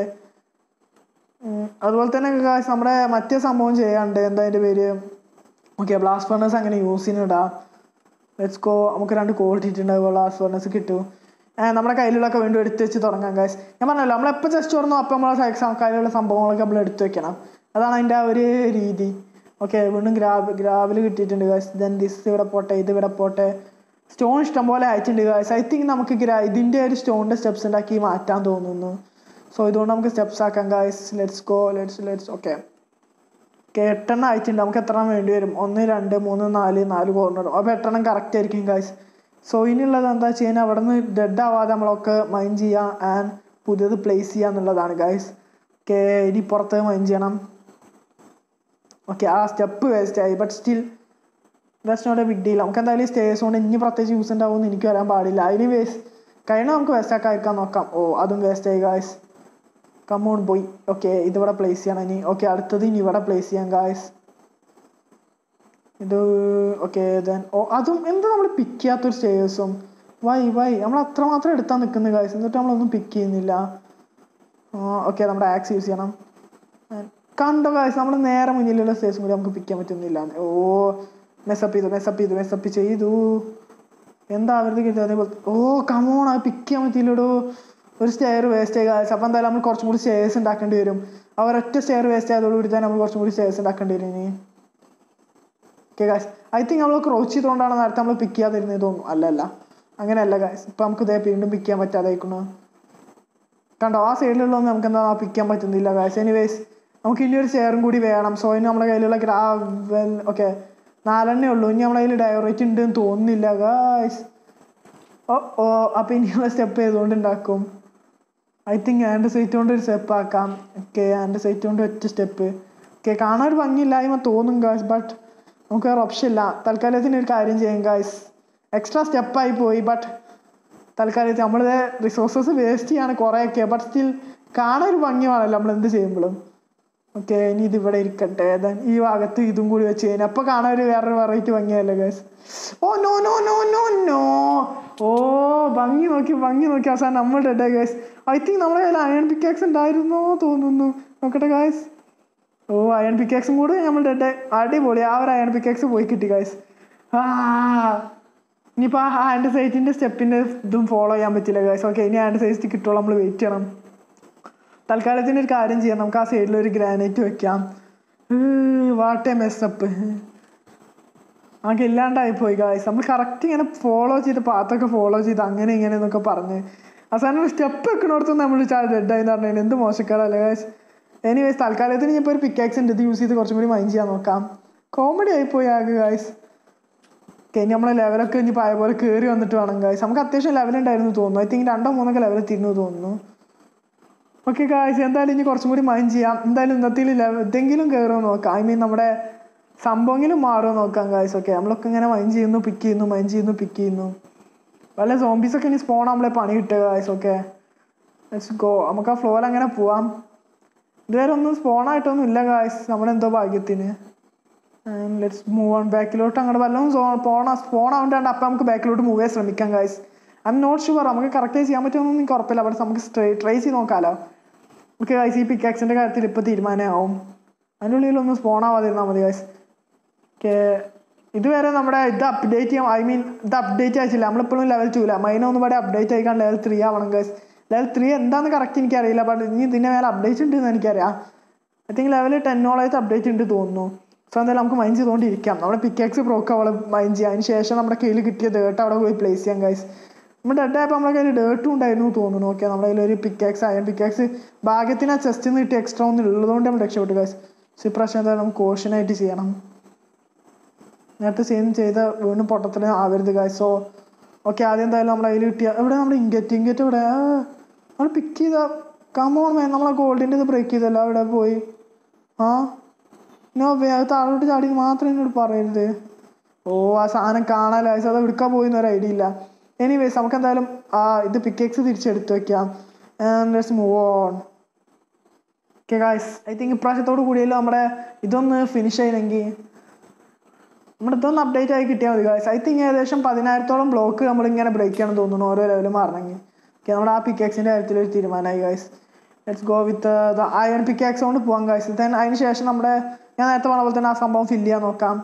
ഉം, അതുപോലെ തന്നെ കാശ് നമ്മുടെ മറ്റേ സംഭവം ചെയ്യാണ്ട് എന്താ അതിൻ്റെ പേര് ഓക്കെ ബ്ലാസ്റ്റ് ഫർണസ് അങ്ങനെ യൂസ് ചെയ്യുന്നിടാം ലെറ്റ്സ് ഗോ നമുക്ക് രണ്ട് ക്വാളിറ്റി ഇട്ടുണ്ടാവുക ബ്ലാസ്റ്റ് ഫർണസ് കിട്ടും ഏഹ് നമ്മുടെ കയ്യിലുള്ളതൊക്കെ വീണ്ടും എടുത്ത് വെച്ച് തുടങ്ങാം കാശ് ഞാൻ പറഞ്ഞല്ലോ നമ്മളെപ്പോൾ ജസ്റ്റ് തുറന്നു അപ്പോൾ നമ്മളെ കയ്യിലുള്ള സംഭവങ്ങളൊക്കെ നമ്മൾ എടുത്ത് വെക്കണം അതാണ് അതിൻ്റെ ആ ഒരു രീതി ഓക്കെ വീണ്ടും ഗ്രാബ് ഗ്രാബിൽ കിട്ടിയിട്ടുണ്ട് ഗായ്സ് ദെൻ ദിസ് ഇവിടെ പോട്ടെ ഇത് ഇവിടെ പോട്ടെ സ്റ്റോൺ ഇഷ്ടം പോലെ ആയിട്ടുണ്ട് ഗായ്സ് ഐ തിങ്ക് നമുക്ക് ഗ്രാ ഇതിൻ്റെ ഒരു സ്റ്റോണിൻ്റെ സ്റ്റെപ്സ് ഉണ്ടാക്കി മാറ്റാൻ തോന്നുന്നു സോ ഇതുകൊണ്ട് നമുക്ക് സ്റ്റെപ്സ് ആക്കാം guys let's go let's let's okay okay എട്ടെണ്ണം ആയിട്ടുണ്ട് നമുക്ക് എത്ര എണ്ണം വേണ്ടി വരും ഒന്ന് രണ്ട് മൂന്ന് നാല് നാല് കോർണർ അപ്പോൾ എട്ടെണ്ണം കറക്റ്റ് ആയിരിക്കും ഗായ്സ് സോ ഇനിയുള്ളത് എന്താ വെച്ച് കഴിഞ്ഞാൽ അവിടെ നിന്ന് ഡെഡ് ആവാതെ നമ്മളൊക്കെ മൈൻഡ് ചെയ്യാം ആൻഡ് പുതിയത് പ്ലേസ് ചെയ്യുക എന്നുള്ളതാണ് ഗായ്സ് ഓക്കെ ഇനി പുറത്ത് മൈൻഡ് ചെയ്യണം ഓക്കെ ആ സ്റ്റെപ്പ് വേസ്റ്റ് ആയി but still that's not a big deal നമുക്ക് എന്തായാലും സ്റ്റേഴ്സ് കൊണ്ട് ഇനി പ്രത്യേകിച്ച് യൂസ് ഉണ്ടാവുമെന്ന് എനിക്ക് വരാൻ പാടില്ല അതിന് വേസ്റ്റ് കഴിഞ്ഞ നമുക്ക് വേസ്റ്റ് ആക്കാതിരിക്കാൻ നോക്കാം ഓ അതും വേസ്റ്റ് ആയി ഗായ്സ് കമ്മോൺ പോയി ഓക്കെ ഇതിവിടെ പ്ലേസ് ചെയ്യണം ഇനി ഓക്കെ അടുത്തത് ഇനി ഇവിടെ പ്ലേസ് ചെയ്യാം ഗായ്സ് ഇത് ഓക്കെ ദെൻ ഓ അതും എന്താ നമ്മൾ പിക്ക് ചെയ്യാത്തൊരു സ്റ്റേഴ്സും വൈ വൈ നമ്മൾ അത്രമാത്രം എടുത്താൽ നിൽക്കുന്നത് ഗായ്സ് എന്നിട്ട് നമ്മളൊന്നും പിക്ക് ചെയ്യുന്നില്ല ഓക്കെ നമ്മുടെ ആക്സ് യൂസ് ചെയ്യണം കണ്ടോ ഗായ്സ് നമ്മൾ നേരെ മുന്നിലുള്ള സ്റ്റേഴ്സും കൂടി നമുക്ക് പിക്ക് ചെയ്യാൻ പറ്റുന്നില്ല ഓ മെസ്സപ്പ് ചെയ്തു മെസ്സപ്പ് ചെയ്തു മെസ്സപ്പ് ചെയ്തു എന്താ അവരുടെ കിട്ടിയത് അതേപോലെ ഓ കമോൺ അത് പിക്ക് ചെയ്യാൻ പറ്റിയില്ലടോ ഒരു സ്റ്റെയർ വേസ്റ്റ് ആയി ഗായ്സ് അപ്പോൾ എന്തായാലും നമ്മൾ കുറച്ചും കൂടി സ്റ്റേഴ്സ് ഉണ്ടാക്കേണ്ടി വരും ആ ഒരൊറ്റ സ്റ്റെയർ വേസ്റ്റ് ആയതോടുകൂടി തന്നെ നമ്മൾ കുറച്ചും കൂടി സ്റ്റേഴ്സ് ഉണ്ടാക്കേണ്ടി വരും ഇനി ഓക്കെ ഗായ്സ് ഐ തിങ്ക് നമ്മൾ ക്രോച്ച് ചെയ്തുകൊണ്ടാണ് നേരത്തെ നമ്മൾ പിക്ക് ചെയ്യാതിരുന്നത് തോന്നുന്നു അല്ല അല്ല അങ്ങനെയല്ല ഗായ്സ് ഇപ്പം നമുക്ക് ഇതേ വീണ്ടും പിക്ക് ചെയ്യാൻ പറ്റാതായിക്കണു കണ്ടോ ആ സൈഡിലുള്ളതൊന്നും നമുക്ക് എന്താ പിക്ക് ചെയ്യാൻ പറ്റുന്നില്ല ഗായ്സ് എനിവേസ് നമുക്ക് ഇനി ഒരു ചെയറും കൂടി വേണം സോ ഇനി നമ്മുടെ കയ്യിലുള്ള ഗ്രാവൽ ഓക്കെ നാലെണ്ണേ ഉള്ളൂ ഇനി നമ്മുടെ കയ്യിൽ ഡയറേറ്റ് ഉണ്ട് എന്ന് തോന്നുന്നില്ല ഗായ്സ് ഓ ഓ അപ്പം ഇനിയുള്ള സ്റ്റെപ്പ് ചെയ്തുകൊണ്ട് ഉണ്ടാക്കും ഐ തിങ്ക് ആൻഡ് സൈറ്റ് കൊണ്ട് ഒരു സ്റ്റെപ്പ് ആക്കാം ഓക്കെ ആൻഡ് സൈറ്റ് കൊണ്ട് ഒറ്റ സ്റ്റെപ്പ് ഓക്കെ കാണാൻ ഒരു ഭംഗിയില്ലായ്മ തോന്നും ഗായ്സ് ബട്ട് നമുക്ക് വേറെ ഓപ്ഷൻ ഇല്ല തൽക്കാലത്തിന് ഒരു കാര്യം ചെയ്യാം ഗായ്സ് എക്സ്ട്രാ സ്റ്റെപ്പായി പോയി ബട്ട് തൽക്കാലത്തിൽ നമ്മൾ റിസോഴ്സസ് വേസ്റ്റ് ചെയ്യാണ് കുറേയൊക്കെ ബട്ട് സ്റ്റിൽ കാണാൻ ഒരു ഭംഗിയാണല്ലോ നമ്മൾ എന്ത് ചെയ്യുമ്പോഴും ഓക്കെ ഇനി ഇത് ഇവിടെ ഇരിക്കട്ടെ then ഈ ഭാഗത്ത് ഇതും കൂടി വെച്ച് കഴിഞ്ഞാൽ അപ്പോൾ കാണാൻ ഒരു വേറൊരു വെറൈറ്റി ഭംഗിയല്ലേ guys oh no no no no no oh ഭംഗി നോക്കി ഭംഗി നോക്കി അവസാനം നമ്മൾ ഡെഡ് ഗൈസ് ഐ തിങ്ക് നമ്മുടെ കയ്യിൽ അയൺ പിക്കാക്സ് ഉണ്ടായിരുന്നോ തോന്നുന്നു നോക്കട്ടെ ഗൈസ് ഓ അയൺ പിക്കാക്സും കൂടെ നമ്മൾ ഡെഡ് അടിപൊളി ആ ഒരു അയൺ പിക്കാക്സ് പോയി കിട്ടി ഗൈസ് ആ ഇനിയിപ്പോൾ ആ ഹാൻഡ് സൈറ്റിൻ്റെ സ്റ്റെപ്പിൻ്റെ ഇതും ഫോളോ ചെയ്യാൻ പറ്റില്ല ഗൈസ് ഓക്കെ ഇനി ഹാൻഡ് സൈറ്റ് കിട്ടുള്ളൂ നമ്മൾ വെയിറ്റ് ചെയ്യണം തൽക്കാലത്തിന് ഒരു കാര്യം ചെയ്യാം നമുക്ക് ആ സൈഡിൽ ഒരു ഗ്രാനൈറ്റ് വെക്കാം വാട്ട് എ മെസ്സപ്പ് നമുക്ക് ഇല്ലാണ്ടായി പോയി ഗായ്സ് നമ്മൾ കറക്റ്റ് ഇങ്ങനെ ഫോളോ ചെയ്ത് പാത്തൊക്കെ ഫോളോ ചെയ്ത് അങ്ങനെ ഇങ്ങനെ എന്നൊക്കെ പറഞ്ഞ് അവസാനം സ്റ്റെപ്പ് വെക്കണോടത്തും നമ്മൾ ഡെഡായി എന്ന് പറഞ്ഞാൽ എന്ത് മോശക്കാരല്ലേ ഗായ്സ് എനിവേസ് തൽക്കാലത്തിന് ഇപ്പോൾ ഒരു പിക്കാക്സ് ഉണ്ട് ഇത് യൂസ് ചെയ്ത് കുറച്ചും കൂടി മൈൻഡ് ചെയ്യാൻ നോക്കാം കോമഡി ആയിപ്പോയി ആകെ ഗായ്സ് ഓക്കെ ഇനി നമ്മളെ ലെവലൊക്കെ ഇനി പായ പോലെ കയറി വന്നിട്ട് വേണം ഗായ്സ് നമുക്ക് അത്യാവശ്യം ലെവൽ ഉണ്ടായിരുന്നു തോന്നുന്നു ഐ തിങ്ക് രണ്ടോ മൂന്നൊക്കെ ലെവൽ തിരിഞ്ഞു തോന്നുന്നു ഓക്കെ ഗായ്സ് എന്തായാലും ഇനി കുറച്ചും കൂടി മൈൻഡ് ചെയ്യാം എന്തായാലും ഇന്നത്തെ എന്തെങ്കിലും കയറുമോ നോക്കാം ഐ മീൻ നമ്മുടെ സംഭവമെങ്കിലും മാറുമോ നോക്കാം ഗായ്സ് ഓക്കെ നമ്മളൊക്കെ ഇങ്ങനെ മൈൻഡ് ചെയ്യുന്നു പിക്ക് ചെയ്യുന്നു മൈൻഡ് ചെയ്യുന്നു പിക്ക് ചെയ്യുന്നു വല്ല സോംബീസൊക്കെ ഇനി സ്പോൺ നമ്മളെ പണി കിട്ടുക ഗായ്സ് ഓക്കെ ലെറ്റ്സ് ഗോ നമുക്ക് ആ ഫ്ലോയിൽ അങ്ങനെ പോവാം ഇതുവരെ ഒന്നും സ്പോണായിട്ടൊന്നും ഇല്ല ഗായ്സ് നമ്മുടെ എന്തോ ഭാഗ്യത്തിന് ലെറ്റ്സ് മൂവ് ഓൺ ബാക്കിലോട്ട് അങ്ങോട്ട് വല്ലതും സോ പോണ സ്പോൺ ആവേണ്ടാണ്ട് അപ്പം നമുക്ക് ബാക്കിലോട്ട് മൂവ് ചെയ്യാൻ ശ്രമിക്കാം guys I'm not sure നമുക്ക് കറക്റ്റ് ചെയ്യാൻ പറ്റുമെന്നൊന്നും എനിക്ക് ഉറപ്പില്ല പക്ഷെ നമുക്ക് ട്രൈ ട്രൈ ചെയ്ത് നോക്കാമല്ലോ ഓക്കെ ഗൈസ് ഈ പിക്കാക്സിൻ്റെ കാര്യത്തിൽ ഇപ്പോൾ തീരുമാനമാവും അതിൻ്റെ ഉള്ളിൽ ഒന്ന് സ്പോൺ ആവാതിരുന്നാൽ മതി ഗൈസ് ഓക്കെ ഇതുവരെ നമ്മുടെ ഇത് അപ്ഡേറ്റ് ചെയ്യാം ഐ മീൻ ഇത് അപ്ഡേറ്റ് ആയിട്ടില്ല നമ്മളിപ്പോഴും ലെവൽ ടു ഇല്ല മൈന ഒന്നും പാടെ അപ്ഡേറ്റ് ആയിക്കാൻ ലെവൽ ത്രീ ആവണം ഗൈസ് ലെവൽ ത്രീ എന്താണെന്ന് കറക്റ്റ് എനിക്കറിയില്ല ബട്ട് ഇനി ഇതിൻ്റെ മേലെ അപ്ഡേറ്റ് ഉണ്ട് എന്ന് എനിക്കറിയാം ഐ തിങ്ക് ലെവൽ ടെന്നോളായിട്ട് അപ്ഡേറ്റ് ഉണ്ട് തോന്നുന്നു സോ എന്തായാലും നമുക്ക് മൈൻഡ് ചെയ്തുകൊണ്ടിരിക്കാം നമ്മുടെ പിക്കാക്സ് ബ്രോക്ക് അവളെ മൈൻഡ് ചെയ്യാം അതിന് ശേഷം നമ്മുടെ കയ്യിൽ കിട്ടിയ ഡേട്ട് അവിടെ പോയി പ്ലേസ് ചെയ്യാം ഗൈസ് നമ്മുടെ ഡെഡ് ആയപ്പോൾ നമ്മുടെ കയ്യിൽ ഡേട്ടും ഉണ്ടായിരുന്നു തോന്നുന്നു ഓക്കെ നമ്മുടെ കയ്യിൽ ഒരു പിക്കാക്സ് അയൺ പിക്കാക്സ് ഭാഗ്യത്തിന് ആ ചെസ്റ്റിൽ നിന്ന് കിട്ടിയ എക്സ്ട്രാ ഒന്നും ഉള്ളതുകൊണ്ട് നമ്മൾ രക്ഷപ്പെട്ടു ഗൈസ് സോ ഇപ്രാവശ്യം എന്തായാലും നമുക്ക് കോഷനായിട്ട് ചെയ്യണം നേരത്തെ സെയിം ചെയ്ത വീണ്ടും പൊട്ടത്തിന് ആവരുത് ഗൈസ് സോ ഓക്കെ ആദ്യം എന്തായാലും നമ്മുടെ കയ്യിൽ കിട്ടിയ എവിടെ നമ്മുടെ ഇങ്കറ്റ് ഇങ്കറ്റ് എവിടെ നമ്മൾ പിക്ക് ചെയ്ത കമോൺ മേ നമ്മളെ ഗോൾഡിൻ്റെ ഇത് ബ്രേക്ക് ചെയ്തല്ലോ അവിടെ പോയി ആ നോ വേ അത് താഴോട്ട് ചാടി മാത്രം എന്നോട് പറയരുത് ഓ ആ സാധനം കാണാൻ ഗൈസ് അത് എടുക്കാൻ പോയി എന്നൊരു ഐഡിയ ഇല്ല എനിവേസ് നമുക്ക് എന്തായാലും ആ ഇത് പിക്കേക്സ് തിരിച്ചെടുത്ത് വെക്കാം let's move on okay guys I think ഇപ്രാവശ്യത്തോട് കൂടിയല്ലോ നമ്മുടെ ഇതൊന്ന് ഫിനിഷ് ആയില്ലെങ്കിൽ നമ്മുടെ ഇതൊന്ന് അപ്ഡേറ്റ് ആയി കിട്ടിയാൽ മതി ഗായ്സ് ഐ തിങ്ക് ഏകദേശം പതിനായിരത്തോളം ബ്ലോക്ക് നമ്മളിങ്ങനെ ബ്രേക്ക് ചെയ്യണം തോന്നുന്നു ഓരോ ലെവലും മാറണമെങ്കിൽ ഓക്കെ നമ്മുടെ ആ പിക്കാക്സിൻ്റെ കാര്യത്തിൽ ഒരു തീരുമാനമായി guys let's go with the iron pickaxe കൊണ്ട് പോകാം ഗായ്സ് ദെൻ അതിന് ശേഷം നമ്മുടെ ഞാൻ നേരത്തെ പറഞ്ഞ പോലെ തന്നെ ആ സംഭവം ഫില്ല് ചെയ്യാൻ നോക്കാം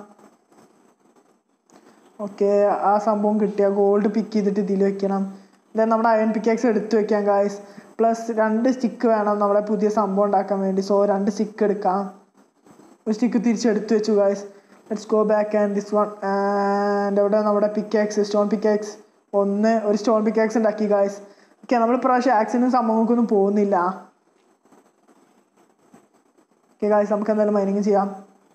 ഓക്കെ ആ സംഭവം കിട്ടിയ ഗോൾഡ് പിക്ക് ചെയ്തിട്ട് ഇതിൽ വെക്കണം ദെൻ നമ്മുടെ അയൺ പിക്കാക്സ് എടുത്ത് വെക്കാം ഗായ്സ് പ്ലസ് രണ്ട് സ്റ്റിക്ക് വേണം നമ്മുടെ പുതിയ സംഭവം ഉണ്ടാക്കാൻ വേണ്ടി സോ രണ്ട് സ്റ്റിക്ക് എടുക്കാം ഒരു സ്റ്റിക്ക് തിരിച്ചെടുത്ത് വെച്ചു guys let's go back and this one and അവിടെ നമ്മുടെ പിക്കാക്സ് സ്റ്റോൺ പിക്കാക്സ് ഒന്ന് ഒരു സ്റ്റോൺ പിക്കാക്സ് ഉണ്ടാക്കി ഗായ്സ് ഓക്കെ നമ്മൾ ഇപ്രാവശ്യം ആക്സിഡൻറ്റ് സംഭവങ്ങൾക്കൊന്നും പോകുന്നില്ല ഓക്കെ ഗായ്സ് നമുക്ക് എന്തായാലും മൈനിങ് ചെയ്യാം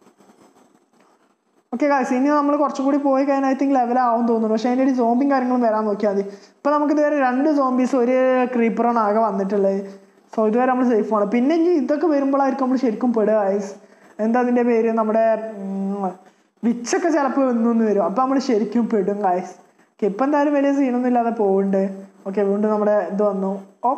ഓക്കെ ഗായ്സ് ഇനി നമ്മൾ കുറച്ചും കൂടി പോയി കഴിഞ്ഞാൽ ഐ തിങ്ക് ലെവലാവും തോന്നുന്നു പക്ഷേ അതിൻ്റെ ഒരു സോംബിയും കാര്യങ്ങളും വരാൻ നോക്കിയാൽ മതി ഇപ്പോൾ നമുക്ക് ഇതുവരെ രണ്ട് സോംബീസ് ഒരു ക്രീപ്പറാണ് ആകെ വന്നിട്ടുള്ളത് സോ ഇതുവരെ നമ്മൾ സേഫ് ആണ് പിന്നെ ഇനി ഇതൊക്കെ വരുമ്പോഴായിരിക്കും നമ്മൾ ശരിക്കും പെടുക ഗായ്സ് എന്താ അതിൻ്റെ പേര് നമ്മുടെ വിച്ചൊക്കെ ചിലപ്പോൾ വന്നു വരും അപ്പോൾ നമ്മൾ ശരിക്കും പെടും ഗായ്സ് ഓക്കെ ഇപ്പം എന്തായാലും വലിയ സീനൊന്നും ഇല്ലാതെ പോകുന്നുണ്ട് ഓക്കെ വീണ്ടും നമ്മുടെ ഇത് വന്നു ഓ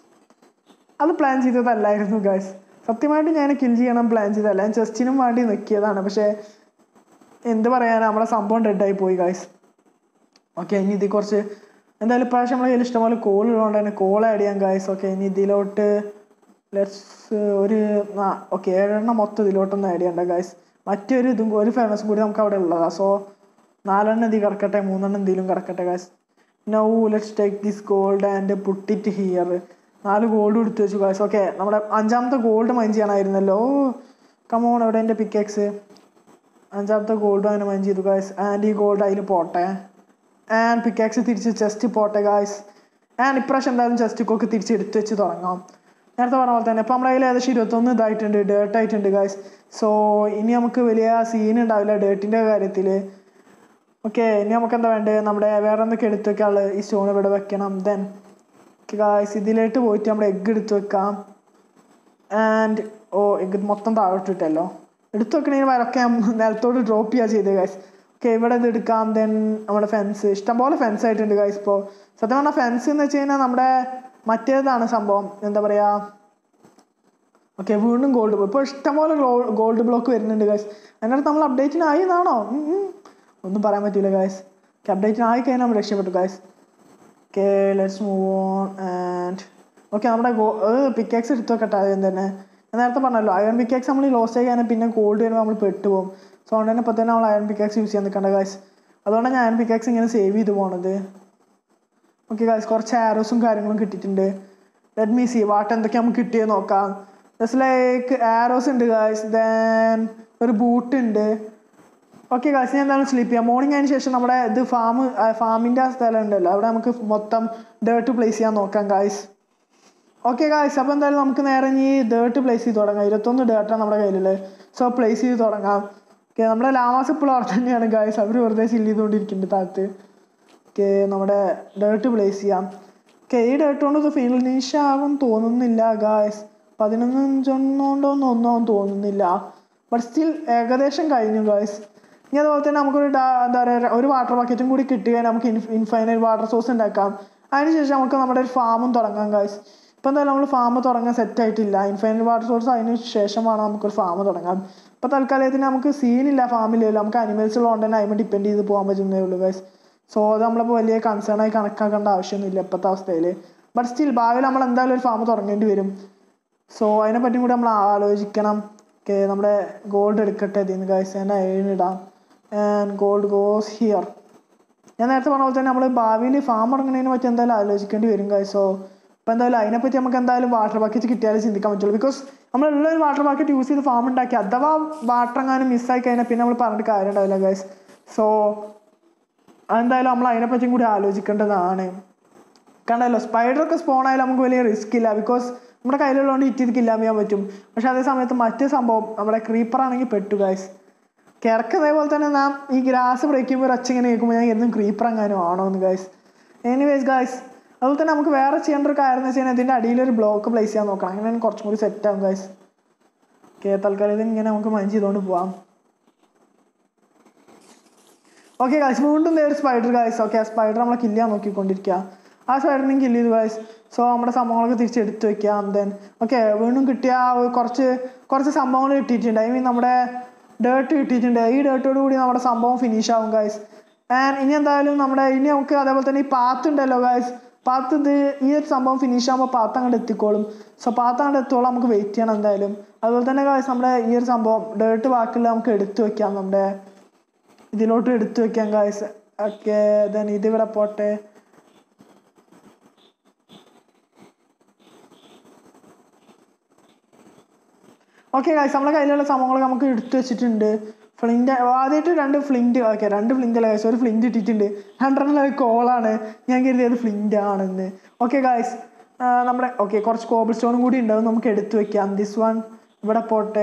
അത് പ്ലാൻ ചെയ്തതല്ലായിരുന്നു ഗായ്സ് സത്യമായിട്ട് ഞാൻ കിൽ ചെയ്യണം പ്ലാൻ ചെയ്തതല്ല ഞാൻ ചെസ്റ്റിനും വേണ്ടി നിൽക്കിയതാണ് പക്ഷേ എന്ത് പറയാനാ നമ്മളെ സംഭവം ഡെഡായി പോയി ഗായ്സ് ഓക്കെ ഇനി ഇതിൽ കുറച്ച് എന്തായാലും ഇപ്രാവശ്യം നമ്മളെ കയ്യിൽ ഇഷ്ടംപോലെ കോൾ ഉള്ളതുകൊണ്ട് തന്നെ കോൾ ആഡ് ചെയ്യാം ഗായ്സ് ഓക്കെ ഇനി ഇതിലോട്ട് ലെറ്റ്സ് ഒരു ആ ഓക്കെ ഏഴെണ്ണം മൊത്തം ഇതിലോട്ടൊന്നും ആഡ് ചെയ്യണ്ട ഗായ്സ് മറ്റൊരു ഇതും ഒരു ഫേമസും കൂടി നമുക്ക് അവിടെ ഉള്ളതാണ് സോ നാലെണ്ണം ഇതിൽ കിടക്കട്ടെ മൂന്നെണ്ണം എന്തെങ്കിലും കിടക്കട്ടെ guys now let's take this gold and put it here നാല് ഗോൾഡ് എടുത്ത് വെച്ചു ഗായ്സ് ഓക്കെ നമ്മുടെ അഞ്ചാമത്തെ ഗോൾഡ് മൈൻ ചെയ്യാനായിരുന്നല്ലോ കമോൺ എവിടെ എൻ്റെ പിക്കാക്സ് അഞ്ചാമത്തെ ഗോൾഡ് അങ്ങനെ മൈൻ ചെയ്തു ഗായ്സ് ആൻഡ് ഈ ഗോൾഡ് അതിൽ പോട്ടെ ആൻഡ് പിക്കാക്സ് തിരിച്ച് ചെസ്റ്റ് പോട്ടെ ഗായ്സ് ആൻഡ് ഇപ്രാവശ്യം എന്തായാലും ചെസ്റ്റ് കൊക്ക് തിരിച്ച് എടുത്ത് വെച്ച് തുടങ്ങാം നേരത്തെ പറഞ്ഞ പോലെ തന്നെ ഇപ്പം നമ്മുടെ കയ്യിൽ ഏകദേശം ഇരുപത്തൊന്ന് ഇതായിട്ടുണ്ട് ഡേർട്ട് ആയിട്ടുണ്ട് ഗായ്സ് സോ ഇനി നമുക്ക് വലിയ സീൻ ഉണ്ടാവില്ല ഡേർട്ടിൻ്റെ കാര്യത്തിൽ ഓക്കെ ഇനി നമുക്ക് എന്താ വേണ്ടത് നമ്മുടെ വേറെ എന്തൊക്കെ എടുത്ത് വെക്കാനുള്ള ഈ സ്റ്റോൺ ഇവിടെ വെക്കണം ദെൻ ഗായ്സ് ഇതിലേക്ക് പോയിട്ട് നമ്മുടെ എഗ്ഗ് എടുത്ത് വെക്കാം ആൻഡ് ഓ എഗ്ഗ് മൊത്തം താഴോട്ട് ഇട്ടല്ലോ എടുത്തു വെക്കണതിന് വരൊക്കെ ഞാൻ നിലത്തോട് ഡ്രോപ്പ് ചെയ്യുക ചെയ്തത് ഗൈസ് ഓക്കെ ഇവിടെ ഇത് എടുക്കാം ദെൻ നമ്മുടെ ഫെൻസ് ഇഷ്ടംപോലെ ഫെൻസ് ആയിട്ടുണ്ട് ഗൈസ് ഇപ്പോൾ സത്യം പറഞ്ഞാൽ ഫെൻസ് എന്ന് വെച്ച് കഴിഞ്ഞാൽ നമ്മുടെ മറ്റേതാണ് സംഭവം എന്താ പറയുക ഓക്കെ വീണ്ടും ഗോൾഡ് ഇപ്പോൾ ഇഷ്ടംപോലെ ഗോൾഡ് ബ്ലോക്ക് വരുന്നുണ്ട് ഗൈസ് അതിനകത്ത് നമ്മൾ അപ്ഡേറ്റിനായി എന്നാണോ ഉം, ഉം. ഒന്നും പറയാൻ പറ്റില്ല ഗൈസ് ഓക്കെ അപ്ഡേറ്റിനായി കഴിഞ്ഞാൽ നമ്മൾ രക്ഷപ്പെട്ടു guys okay let's move on and okay നമ്മുടെ ഗോ പിക്കാക്സ് എടുത്ത് വെക്കട്ടെ ആദ്യം തന്നെ ഞാൻ നേരത്തെ പറഞ്ഞല്ലോ അയൺ പിക്കാക്സ് നമ്മൾ ലോസ് ചെയ്യാൻ പിന്നെ ഗോൾഡ് വരുമ്പോൾ നമ്മൾ പെട്ടുപോകും സോ അതുകൊണ്ട് തന്നെ ഇപ്പോൾ തന്നെ നമ്മൾ അയൺ പിക്കാക്സ് യൂസ് ചെയ്യാൻ നിൽക്കേണ്ട ഗൈസ് അതുകൊണ്ടാണ് ഞാൻ അയൺ പിക്കാക്സ് ഇങ്ങനെ സേവ് ചെയ്ത് പോണത് ഓക്കെ ഗൈസ് കുറച്ച് ആരോസും കാര്യങ്ങളും കിട്ടിയിട്ടുണ്ട് ലെറ്റ് മീ സി വാട്ട് എന്തൊക്കെ നമുക്ക് കിട്ടിയെന്ന് നോക്കാം ജസ്റ്റ് ലൈക്ക് ആരോസ് ഉണ്ട് ഗൈസ് ദെൻ ഒരു ബൂട്ട് ഉണ്ട് ഓക്കെ ഗൈസ് ഞാൻ എന്തായാലും സ്ലീപ്പ് ചെയ്യാം മോർണിംഗ് അതിന് ശേഷം നമ്മുടെ ഇത് ഫാം ഫാമിൻ്റെ ആ സ്ഥലം ഉണ്ടല്ലോ അവിടെ നമുക്ക് മൊത്തം ഡേർട്ട് പ്ലേസ് ചെയ്യാൻ നോക്കാം ഗൈസ് ഓക്കെ ഗായ്സ് അപ്പോൾ എന്തായാലും നമുക്ക് നേരെ ഇനി ഡേർട്ട് പ്ലേസ് ചെയ്ത് തുടങ്ങാം ഇരുപത്തൊന്ന് ഡേർട്ടാണ് നമ്മുടെ കയ്യിലുള്ളത് സോ പ്ലേസ് ചെയ്ത് തുടങ്ങാം ഓക്കെ നമ്മുടെ ലാമാസ് ഇപ്പോൾ അവിടെ തന്നെയാണ് ഗായ്സ് അവർ വെറുതെ ചില്ല് ചെയ്തുകൊണ്ടിരിക്കുന്നുണ്ട് താഴത്ത് ഓക്കെ നമ്മുടെ ഡേർട്ട് പ്ലേസ് ചെയ്യാം ഓക്കെ ഈ ഡേർട്ട് കൊണ്ട് ഇത് ഫിനിഷ് ആകും തോന്നുന്നില്ല ഗായ്സ് പതിനൊന്നഞ്ചെണ്ണോണ്ടൊന്നും ഒന്നും തോന്നുന്നില്ല ബട്ട് സ്റ്റിൽ ഏകദേശം കഴിഞ്ഞു ഗായ്സ് ഇനി അതുപോലെ തന്നെ നമുക്കൊരു ഡാ- എന്താ പറയുക ഒരു വാട്ടർ ബക്കറ്റും കൂടി കിട്ടുകയാൽ നമുക്ക് ഇൻഫൈനൈറ്റ് വാട്ടർ സോഴ്സ് ഉണ്ടാക്കാം അതിനുശേഷം നമുക്ക് നമ്മുടെ ഒരു ഫാമും തുടങ്ങാം ഗായ്സ് ഇപ്പം എന്തായാലും നമ്മൾ ഫാം തുടങ്ങാൻ സെറ്റ് ആയിട്ടില്ല ഇൻഫൈനൈറ്റ് വാട്ടർ സോഴ്സ് അതിന് ശേഷമാണ് നമുക്കൊരു ഫാം തുടങ്ങാം ഇപ്പം തൽക്കാലത്തിന് നമുക്ക് സീനില്ല ഫാമില്ലല്ലോ നമുക്ക് അനിമൽസ് ഉള്ളതുകൊണ്ട് തന്നെ അതിന് ഡിപ്പെൻഡ് ചെയ്ത് പോകാൻ പറ്റുന്നേ ഉള്ളൂ ഗൈസ് സോ അത് നമ്മളിപ്പോൾ വലിയ കൺസേൺ ആയി കണക്കാക്കേണ്ട ആവശ്യമൊന്നുമില്ല ഇപ്പോഴത്തെ അവസ്ഥയിൽ ബട്ട് സ്റ്റിൽ ഭാവിയിൽ നമ്മൾ എന്തായാലും ഒരു ഫാം തുടങ്ങേണ്ടി വരും സോ അതിനെ പറ്റിയും കൂടി നമ്മൾ ആലോചിക്കണം ഓക്കെ നമ്മുടെ ഗോൾഡ് എടുക്കട്ടെ ഇതിന് ഗൈസ് ഞാൻ ഏഴിനിടാം ആൻഡ് ഗോൾഡ് ഗോസ് ഹിയർ ഞാൻ നേരത്തെ പറഞ്ഞ പോലെ തന്നെ നമ്മൾ ഭാവിയിൽ ഫാം തുടങ്ങുന്നതിനെ പറ്റി എന്തായാലും ആലോചിക്കേണ്ടി വരും ഗൈസ് സോ ഇപ്പം എന്തായാലും അതിനെപ്പറ്റി നമുക്ക് എന്തായാലും വാട്ടർ ബക്കറ്റ് കിട്ടിയാലേ ചിന്തിക്കാൻ പറ്റുള്ളൂ ബിക്കോസ് നമ്മളുള്ള ഒരു വാട്ടർ ബക്കറ്റ് യൂസ് ചെയ്ത് ഫാം ഉണ്ടാക്കി അഥവാ വാട്ടർ എങ്ങാനും മിസ്സായി കഴിഞ്ഞാൽ പിന്നെ നമ്മൾ പറഞ്ഞിട്ട് കാര്യം ഉണ്ടാവില്ല ഗൈസ് സോ അതെന്തായാലും നമ്മൾ അതിനെപ്പറ്റിയും കൂടി ആലോചിക്കേണ്ടതാണ് കണ്ടല്ലോ സ്പൈഡറൊക്കെ സ്പോൺ ആയാലും നമുക്ക് വലിയ റിസ്ക് ഇല്ല ബിക്കോസ് നമ്മുടെ കയ്യിലുള്ളതുകൊണ്ട് ഹിറ്റ് ചെയ്ത് കില്ലാൻ ചെയ്യാൻ പറ്റും പക്ഷെ അതേ സമയത്ത് മറ്റേ സംഭവം നമ്മുടെ ക്രീപ്പർ ആണെങ്കിൽ പെട്ടു ഗൈസ് കിടക്ക് അതേപോലെ തന്നെ നാം ഈ ഗ്രാസ് ബ്രേക്ക് ചെയ്യുമ്പോൾ ഒരു ഒച്ച ഇങ്ങനെ കേൾക്കുമ്പോൾ ഞാൻ എന്നും ക്രീപ്പർ എങ്ങാനും ആണോ എന്ന് ഗൈസ് എനിവേസ് ഗൈസ് അതുപോലെ തന്നെ നമുക്ക് വേറെ ചെയ്യേണ്ട ഒരു കാര്യം എന്ന് വെച്ച് കഴിഞ്ഞാൽ ഇതിൻ്റെ അടിയിലൊരു ബ്ലോക്ക് പ്ലേസ് ചെയ്യാൻ നോക്കണം അങ്ങനെ കുറച്ചും കൂടി സെറ്റ് ആവും ഗൈസ് ഓക്കെ തൽക്കാലം ഇത് ഇങ്ങനെ നമുക്ക് മൈൻഡ് ചെയ്തുകൊണ്ട് പോവാം ഓക്കെ ഗൈസ് വീണ്ടും ദേ ഒരു സ്പൈഡർ ഗൈസ് ഓക്കെ ആ സ്പൈഡർ നമ്മളെ കില്ല് ചെയ്യാൻ നോക്കിക്കൊണ്ടിരിക്കുക ആ സ്പൈഡറിനെയും കില്ല് ചെയ്തു ഗൈസ് സോ നമ്മുടെ സംഭവങ്ങളൊക്കെ തിരിച്ച് എടുത്ത് വെക്കാം ദെൻ ഓക്കെ വീണ്ടും കിട്ടിയ ആ ഒരു കുറച്ച് കുറച്ച് സംഭവങ്ങൾ കിട്ടിയിട്ടുണ്ട് ഐ മീൻ നമ്മുടെ ഡേർട്ട് കിട്ടിയിട്ടുണ്ട് ഈ ഡേർട്ടോട് കൂടി നമ്മുടെ സംഭവം ഫിനിഷ് ആവും ഗൈസ് ആൻഡ് ഇനി എന്തായാലും നമ്മുടെ ഇനി നമുക്ക് അതേപോലെ തന്നെ ഈ പാത്ത് ഉണ്ടല്ലോ ഗൈസ് പാത്ത് ഇത് ഈ ഒരു സംഭവം ഫിനിഷ് ആകുമ്പോൾ പാത്ത് അങ്ങോട്ട് എത്തിക്കോളും സോ പാത്ത് അങ്ങോട്ട് എത്തോളം നമുക്ക് വെയിറ്റ് ചെയ്യണം എന്തായാലും അതുപോലെ തന്നെ ഗൈസ് നമ്മുടെ ഈ ഒരു സംഭവം ഡേർട്ട് ബാക്കിൽ നമുക്ക് എടുത്തു വെക്കാം നമ്മുടെ ഇതിലോട്ട് എടുത്തു വെക്കാം ഗായ്സ് ഓക്കെ ദെൻ ഇതിവിടെ പോട്ടെ ഓക്കെ ഗൈസ് നമ്മുടെ കയ്യിലുള്ള സംഭവങ്ങൾ നമുക്ക് എടുത്തു വെച്ചിട്ടുണ്ട് ഫ്ലിൻ്റ് ആദ്യമായിട്ട് രണ്ട് ഫ്ലിൻ്റ് ഓക്കെ രണ്ട് ഫ്ലിൻ്റ് അല്ല ഗൈസ് ഒരു ഫ്ലിൻ്റ് ഇട്ടിട്ടുണ്ട് ഹൺഡ്രഡിൽ ഒരു കോളാണ് ഞാൻ കരുതിയത് ഫ്ലിൻ്റ് ആണെന്ന് ഓക്കെ ഗൈസ് നമ്മുടെ ഓക്കെ കുറച്ച് കോബിൾ സ്റ്റോണും കൂടി ഉണ്ടാവും നമുക്ക് എടുത്തു വെക്കാം ദിസ് വൺ ഇവിടെ പോട്ടെ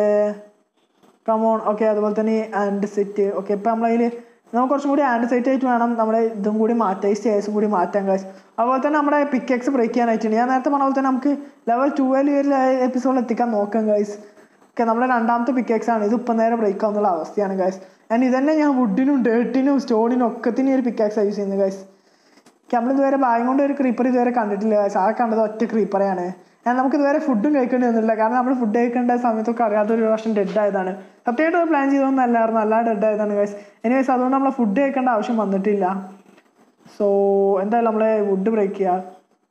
കമോൺ ഓക്കെ അതുപോലെ തന്നെ ആൻഡ് സെറ്റ് ഓക്കെ ഇപ്പം നമ്മളതിൽ നമുക്ക് കുറച്ചും കൂടി ആൻഡ് സെറ്റ് ആയിട്ട് വേണം നമ്മുടെ ഇതും കൂടി മാറ്റാം ഈ സ്റ്റേഴ്സും കൂടി മാറ്റാൻ കാശ് അതുപോലെ തന്നെ നമ്മുടെ പിക്കെക്സ് ബ്രേക്ക് ചെയ്യാനായിട്ടുണ്ട് ഞാൻ നേരത്തെ പറഞ്ഞ പോലെ തന്നെ നമുക്ക് ലെവൽ ട്വൽവ് ഈ ഒരു എപ്പിസോഡിൽ എത്തിക്കാൻ നോക്കാം ഗൈസ് ഓക്കെ നമ്മുടെ രണ്ടാമത്തെ പിക്കെക്സ് ആണ് ഇത് ഇപ്പം നേരെ ബ്രേക്ക് ആവുന്നുള്ള അവസ്ഥയാണ് ഗൈസ് ഞാൻ ഇതന്നെ ഞാൻ വുഡിനും ഡേർട്ടിനും സ്റ്റോണിനും ഒക്കത്തിനും ഒരു പിക്കാക്സ് യൂസ് ചെയ്യുന്നത് ഗൈസ് നമ്മൾ ഇതുവരെ ഭാഗ്യം കൊണ്ട് ഒരു ക്രീപ്പർ ഇതുവരെ കണ്ടിട്ടില്ല guys. ആ കണ്ടത് ഒറ്റ ക്രീപ്പറയാണ് ഞാൻ നമുക്ക് ഇതുവരെ ഫുഡും കഴിക്കേണ്ടി വന്നില്ല കാരണം നമ്മൾ ഫുഡ് കഴിക്കേണ്ട സമയത്തൊക്കെ അറിയാത്ത ഒരു പ്രാവശ്യം ഡെഡ് ആയതാണ് സത്യമായിട്ട് പ്ലാൻ ചെയ്തൊന്നും അല്ലായിരുന്നു അല്ല ഡെഡ് ആയതാണ് ഗൈസ് എനിവേസ് അതുകൊണ്ട് നമ്മൾ ഫുഡ് കഴിക്കേണ്ട ആവശ്യം വന്നിട്ടില്ല സോ എന്തായാലും നമ്മളെ വുഡ് ബ്രേക്ക് ചെയ്യുക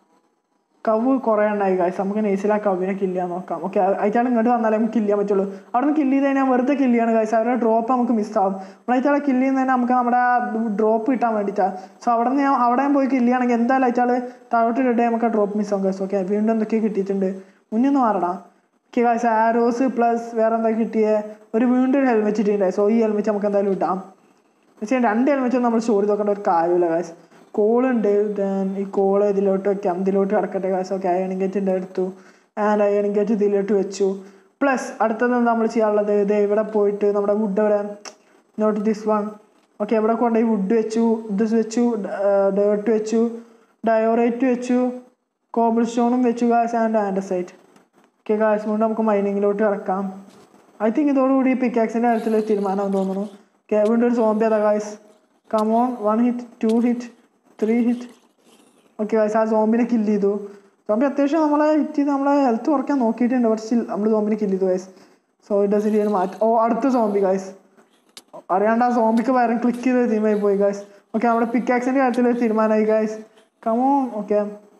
കവ് കുറേ ഉണ്ടായി ഗൈസ് നമുക്ക് നെയ്സിൽ ആ കവിനെ കില്ല് ചെയ്യാൻ നോക്കാം ഓക്കെ അയച്ചാൽ ഇങ്ങോട്ട് വന്നാലേ നമുക്ക് കില്ല് ചെയ്യാൻ പറ്റുള്ളൂ അവിടെ നിന്ന് കില്ല് ചെയ്ത് കഴിഞ്ഞാൽ വെറുതെ കില്ല് ചെയ്യാണ് ഗൈസ് അവരുടെ ഡ്രോപ്പ് നമുക്ക് മിസ്സാവും നമ്മൾ അയച്ചാൽ കില്ല് ചെയ്യുന്നതിന് നമുക്ക് നമ്മുടെ ഡ്രോപ്പ് കിട്ടാൻ വേണ്ടിയിട്ടാണ് സോ അവിടെ നിന്ന് ഞാൻ അവിടെ പോയി കില്ല് ചെയ്യുകയാണെങ്കിൽ എന്തായാലും അയച്ചാൽ താഴോട്ട് ഇടേ നമുക്ക് ഡ്രോപ്പ് മിസ്സാവും ഗൈസ് ഓക്കെ വീണ്ടും എന്തൊക്കെ കിട്ടിയിട്ടുണ്ട് മുന്നൊന്ന് മാറണം ഓക്കെ ഗൈസ് ആരോസ് പ്ലസ് വേറെ എന്താ കിട്ടിയേ ഒരു വീണ്ടും ഒരു ഹെൽമെറ്റ് ഇട്ടിട്ടുണ്ടായി സോ ഈ ഹെൽമെറ്റ് നമുക്ക് എന്തായാലും ഇടാം പക്ഷേ രണ്ട് ഹെൽമെറ്റ് നമ്മൾ സ്റ്റോറി നോക്കേണ്ട ഒരു കാര്യമില്ല ഗൈസ് കോളുണ്ട് ദെൻ ഈ കോള് ഇതിലോട്ട് വെക്കാം ഇതിലോട്ട് കിടക്കട്ടെ ഗൈസ് ഓക്കെ അയണിങ് ഗേറ്റിൻ്റെ എടുത്തു ആൻഡ് അയണിങ് ഗേറ്റ് ഇതിലോട്ട് വെച്ചു പ്ലസ് അടുത്തത് നമ്മൾ ചെയ്യാനുള്ളത് ഇത് ഇവിടെ പോയിട്ട് നമ്മുടെ വുഡ് ഇവിടെ നോട്ട് ദിസ് വൺ ഓക്കെ ഇവിടെ കൊണ്ടുപോയി വുഡ് വെച്ചു ഇത് വെച്ചു ഡേർട്ട് വെച്ചു ഡയോറേറ്റ് വെച്ചു കോബിൾ സ്റ്റോണും വെച്ചു guys and andesite okay guys കൊണ്ട് നമുക്ക് മൈനിങ്ങിലോട്ട് ഇറക്കാം ഐ തിങ്ക് ഇതോടുകൂടി പിക്കാക്സിൻ്റെ കാര്യത്തിൽ ഒരു തീരുമാനം തോന്നുന്നു ഓക്കെ വീണ്ടും ഒരു സോംബി അതാ guys come on one hit two hit three hit okay guys ആ സോംബിനെ കില്ല് ചെയ്തു സോംബി അത്യാവശ്യം നമ്മളെ ഹിറ്റ് ചെയ്ത് നമ്മളെ ഹെൽത്ത് കുറയ്ക്കാൻ നോക്കിയിട്ടുണ്ട് പക്ഷേ still നമ്മൾ സോംബിനെ കില്ല് ചെയ്തു guys so it does it മാറ്റി ഓ അടുത്ത സോംബി ഗായ്സ് അറിയാണ്ട് ആ സോംബിക്ക് പകരം ക്ലിക്ക് ചെയ്ത് തീമായി പോയി ഗായ്സ് ഓക്കെ നമ്മുടെ പിക്കാക്സിൻ്റെ കാര്യത്തിൽ ഒരു തീരുമാനമായി ഗായ്സ് കമോൺ ഓക്കെ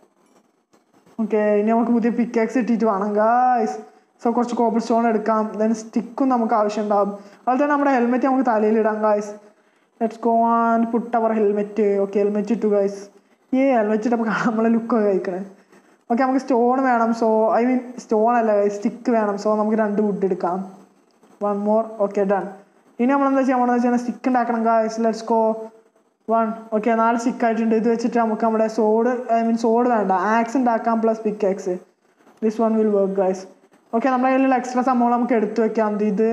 ഓക്കെ ഇനി നമുക്ക് പുതിയ പിക്കാക്സ് ഇട്ടിട്ട് വേണം ഗായ്സ് സോ കുറച്ച് കോപ്പർ സ്റ്റോൺ എടുക്കാം ദെൻ സ്റ്റിക്കും നമുക്ക് ആവശ്യം ഉണ്ടാവും അതുപോലെ തന്നെ നമ്മുടെ ഹെൽമെറ്റ് നമുക്ക് തലയിൽ ഇടാം guys let's go and put our helmet okay helmet ഇട്ടു ഗായ്സ് ഈ ഹെൽമെറ്റ് ഇട്ടപ്പോൾ നമ്മളെ ലുക്കൊക്കെ കഴിക്കണേ ഓക്കെ നമുക്ക് സ്റ്റോൺ വേണം സോ ഐ മീൻ സ്റ്റോൺ അല്ല ഗായ്സ് സ്റ്റിക്ക് വേണം സോ നമുക്ക് രണ്ട് വുഡ് എടുക്കാം വൺ മോർ ഓക്കെ ഡൺ ഇനി നമ്മളെന്താ ചെയ്യാൻ പോകണമെന്ന് വെച്ചാൽ സ്റ്റിക്ക് ഉണ്ടാക്കണം guys let's go one okay നാല് സ്റ്റിക്ക് ആയിട്ടുണ്ട് ഇത് വെച്ചിട്ട് നമുക്ക് നമ്മുടെ സോഡ് ഐ മീൻ സോഡ് വേണ്ട ആക്സ് ഉണ്ടാക്കാം plus pickaxe this one will work guys okay നമ്മുടെ കയ്യിലുള്ള എക്സ്ട്രാ സംഭവം നമുക്ക് എടുത്തു വെക്കാം ഇത്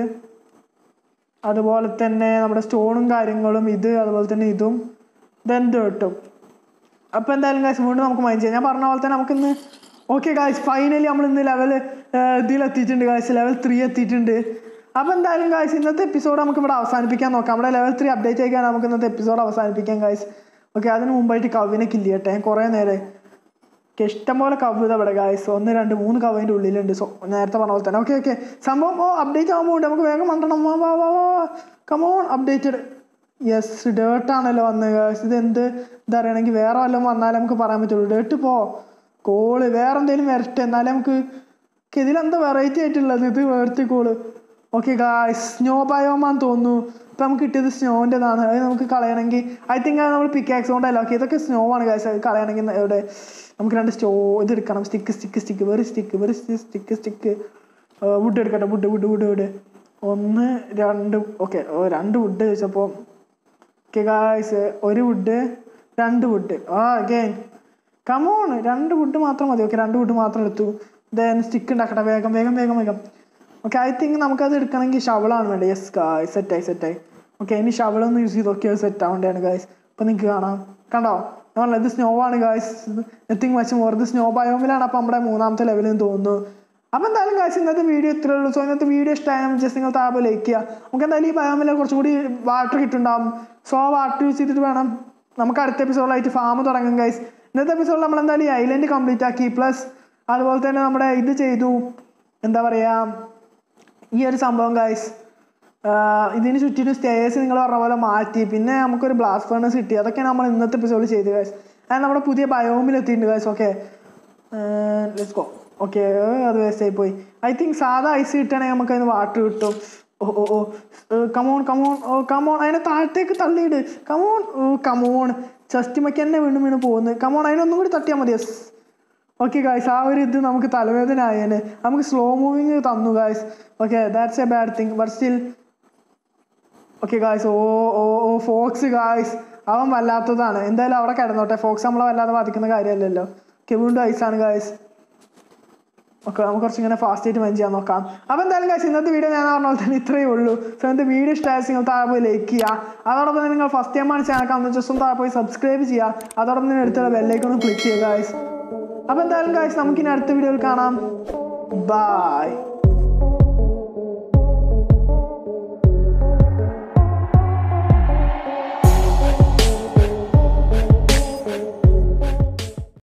അതുപോലെ തന്നെ നമ്മുടെ സ്റ്റോണും കാര്യങ്ങളും ഇത് അതുപോലെ തന്നെ ഇതും ദെൻ ഡേർട്ടും അപ്പോൾ എന്തായാലും ഗായ്സ് വീണ്ടും നമുക്ക് മൈൻഡ് ചെയ്യാം ഞാൻ പറഞ്ഞ പോലെ തന്നെ നമുക്കിന്ന് ഓക്കെ ഗായ്സ് ഫൈനലി നമ്മൾ ഇന്ന് ലെവൽ ഇതിലെത്തിയിട്ടുണ്ട് ഗായ്സ് ലെവൽ ത്രീ എത്തിയിട്ടുണ്ട് അപ്പോൾ എന്തായാലും ഗായ്സ് ഇന്നത്തെ എപ്പിസോഡ് നമുക്ക് ഇവിടെ അവസാനിപ്പിക്കാൻ നോക്കാം നമ്മുടെ ലെവൽ ത്രീ അപ്ഡേറ്റ് ആയിക്കാൻ നമുക്ക് ഇന്നത്തെ എപ്പിസോഡ് അവസാനിപ്പിക്കാം ഗായ്സ് ഓക്കെ അതിന് മുമ്പായിട്ട് കവിനെ കില്ല് ചെയ്യട്ടെ കുറേ നേരം ഓക്കെ ഇഷ്ടംപോലെ കവ് ഇതാ ഇവിടെ ഗായ്സ് ഒന്ന് രണ്ട് മൂന്ന് കവ് അതിൻ്റെ ഉള്ളിലുണ്ട് സോ നേരത്തെ പറഞ്ഞ പോലെ തന്നെ ഓക്കെ ഓക്കെ സംഭവം ഓ അപ്ഡേറ്റ് ആകുമ്പോൾ നമുക്ക് വേഗം മണ്ടണം വാ വാ വാ വാ കമോൺ അപ്ഡേറ്റഡ് യെസ് ഡേർട്ടാണല്ലോ വന്നത് ഗായ്സ് ഇത് എന്ത് എന്താ പറയുകയാണെങ്കിൽ വേറെ വല്ലതും വന്നാലേ നമുക്ക് പറയാൻ പറ്റുള്ളൂ ഡേർട്ട് പോ കോള് വേറെ എന്തെങ്കിലും വരട്ടെ എന്നാലേ നമുക്ക് ഓക്കെ ഇതിലെന്താ വെറൈറ്റി ആയിട്ടുള്ളത് ഇത് worthy coal okay guys snow ബയോമാന്ന് തോന്നുന്നു ഇപ്പം നമുക്ക് കിട്ടിയത് സ്നോൻ്റെതാണ് അത് നമുക്ക് കളയണമെങ്കിൽ ഐ തിങ്ക് അത് നമ്മൾ പിക്കാക്സ് കൊണ്ടല്ല ഓക്കെ ഇതൊക്കെ സ്നോ ആണ് ഗായ്സ് അത് കളയണമെങ്കിൽ ഇവിടെ നമുക്ക് രണ്ട് സ്റ്റോ ഇത് എടുക്കണം stick stick stick very stick very stick stick wood എടുക്കട്ടെ വുഡ് വുഡ് വുഡ് വുഡ് ഒന്ന് രണ്ട് ഓക്കെ രണ്ട് വുഡ് ചോദിച്ചപ്പോൾ ഓക്കെ ഗായ്സ് ഒരു വുഡ് രണ്ട് വുഡ് ആ അഗൈൻ കമോൺ രണ്ട് വുഡ് മാത്രം മതി ഓക്കെ രണ്ട് വുഡ് മാത്രം എടുത്തു ദെൻ സ്റ്റിക്ക് ഉണ്ടാക്കട്ടെ വേഗം വേഗം വേഗം വേഗം ഓക്കെ ഐ തിങ്ക് നമുക്കത് എടുക്കണമെങ്കിൽ ഷവളാണ് വേണ്ടത് യെസ് ഗായ് സെറ്റായി സെറ്റായി ഓക്കെ ഇനി ഷവളൊന്ന് യൂസ് ചെയ്ത് നോക്കിയാൽ സെറ്റ് ആവേണ്ടതാണ് ഗായ്സ് അപ്പോൾ നിങ്ങൾക്ക് കാണാം കണ്ടോ ഞാൻ പറഞ്ഞത് ഇത് സ്നോ ആണ് ഗായ്സ് എത്തിങ് വെച്ച് മോർ ഇത് സ്നോ ബയോമിലാണ് അപ്പോൾ നമ്മുടെ മൂന്നാമത്തെ ലെവലിൽ തോന്നുന്നു അപ്പോൾ എന്തായാലും ഗായ്സ് ഇന്നത്തെ വീഡിയോ ഇത്രേ ഉള്ളൂ സോ ഇന്നത്തെ വീഡിയോ ഇഷ്ടമായ ജസ്റ്റ് നിങ്ങൾ താപ ലൈക്ക് ചെയ്യുക നമുക്ക് എന്തായാലും ഈ ബയോമിൽ കുറച്ചും കൂടി വാട്ടർ കിട്ടുന്നുണ്ടാവും സോ ആ വാട്ടർ യൂസ് ചെയ്തിട്ട് വേണം നമുക്ക് അടുത്ത എപ്പിസോഡിലായിട്ട് ഫാം തുടങ്ങും ഗൈസ് ഇന്നത്തെ എപ്പിസോഡിൽ നമ്മൾ എന്തായാലും ഈ ഐലൻഡ് കംപ്ലീറ്റ് ആക്കി പ്ലസ് അതുപോലെ തന്നെ നമ്മുടെ ഇത് ചെയ്തു എന്താ പറയുക ഈ ഒരു സംഭവം ഗൈസ് ഇതിന് ചുറ്റിനും സ്റ്റേഴ്സ് നിങ്ങൾ പറഞ്ഞ പോലെ മാറ്റി പിന്നെ നമുക്കൊരു ബ്ലാസ്റ്റ് ഫേണസ് കിട്ടി അതൊക്കെയാണ് നമ്മൾ ഇന്നത്തെ എപ്പിസോഡിൽ ചെയ്ത് ഗൈസ് അത് നമ്മുടെ പുതിയ ബയോമിൽ എത്തിയിട്ടുണ്ട് guys okay let's go okay അത് വേസ്റ്റ് ആയി പോയി ഐ തിങ്ക് സാധാ ഐസ് കിട്ടുകയാണെങ്കിൽ നമുക്ക് അതിന് വാട്ടർ കിട്ടും oh oh oh come on come on oh come on അതിനെ താഴത്തേക്ക് തള്ളിയിട് കമോൺ ഓ കമോൺ ചെസ്റ്റുമൊക്കെ തന്നെ വീണ്ടും വീണ്ടും പോകുന്നു കമോൺ അതിനൊന്നും കൂടി തട്ടിയാൽ മതി യെസ് ഓക്കെ ഗായ്സ് ആ ഒരു ഇത് നമുക്ക് തലവേദന ആയേനെ നമുക്ക് സ്ലോ മൂവിങ് തന്നു guys okay that's a bad thing but still okay guys oh oh oh fox guys അവൻ വല്ലാത്തതാണ് എന്തായാലും അവിടെ കിടന്നോട്ടെ ഫോക്സ് നമ്മളെ വല്ലാതെ ബാധിക്കുന്ന കാര്യമല്ലല്ലോ ഓക്കെ വീണ്ടും ഐസാണ് ഗായ്സ് ഓക്കെ നമുക്ക് കുറച്ച് ഇങ്ങനെ ഫാസ്റ്റ് ആയിട്ട് മൈൻഡ് ചെയ്യാൻ നോക്കാം അപ്പോൾ എന്തായാലും ഗായ്സ് ഇന്നത്തെ വീഡിയോ ഞാൻ പറഞ്ഞ പോലെ തന്നെ ഇത്രയേ ഉള്ളൂ സോ ഇന്നത്തെ വീഡിയോ ഇഷ്ടമായ നിങ്ങൾ താഴെ പോയി ലൈക്ക് ചെയ്യുക അതോടൊപ്പം തന്നെ നിങ്ങൾ ഫസ്റ്റ് ടൈമാണ് ചാനൽ കാണുന്നത് ജസ്റ്റ് ഒന്ന് താഴെ പോയി സബ്സ്ക്രൈബ് ചെയ്യുക അതോടൊപ്പം തന്നെ അടുത്തുള്ള ബെല്ലേക്ക് ഒന്ന് ക്ലിക്ക് ചെയ്യുക ഗായ്സ് അപ്പോൾ എന്തായാലും ഗായ്സ് നമുക്കിനി അടുത്ത വീഡിയോയിൽ കാണാം ബൈ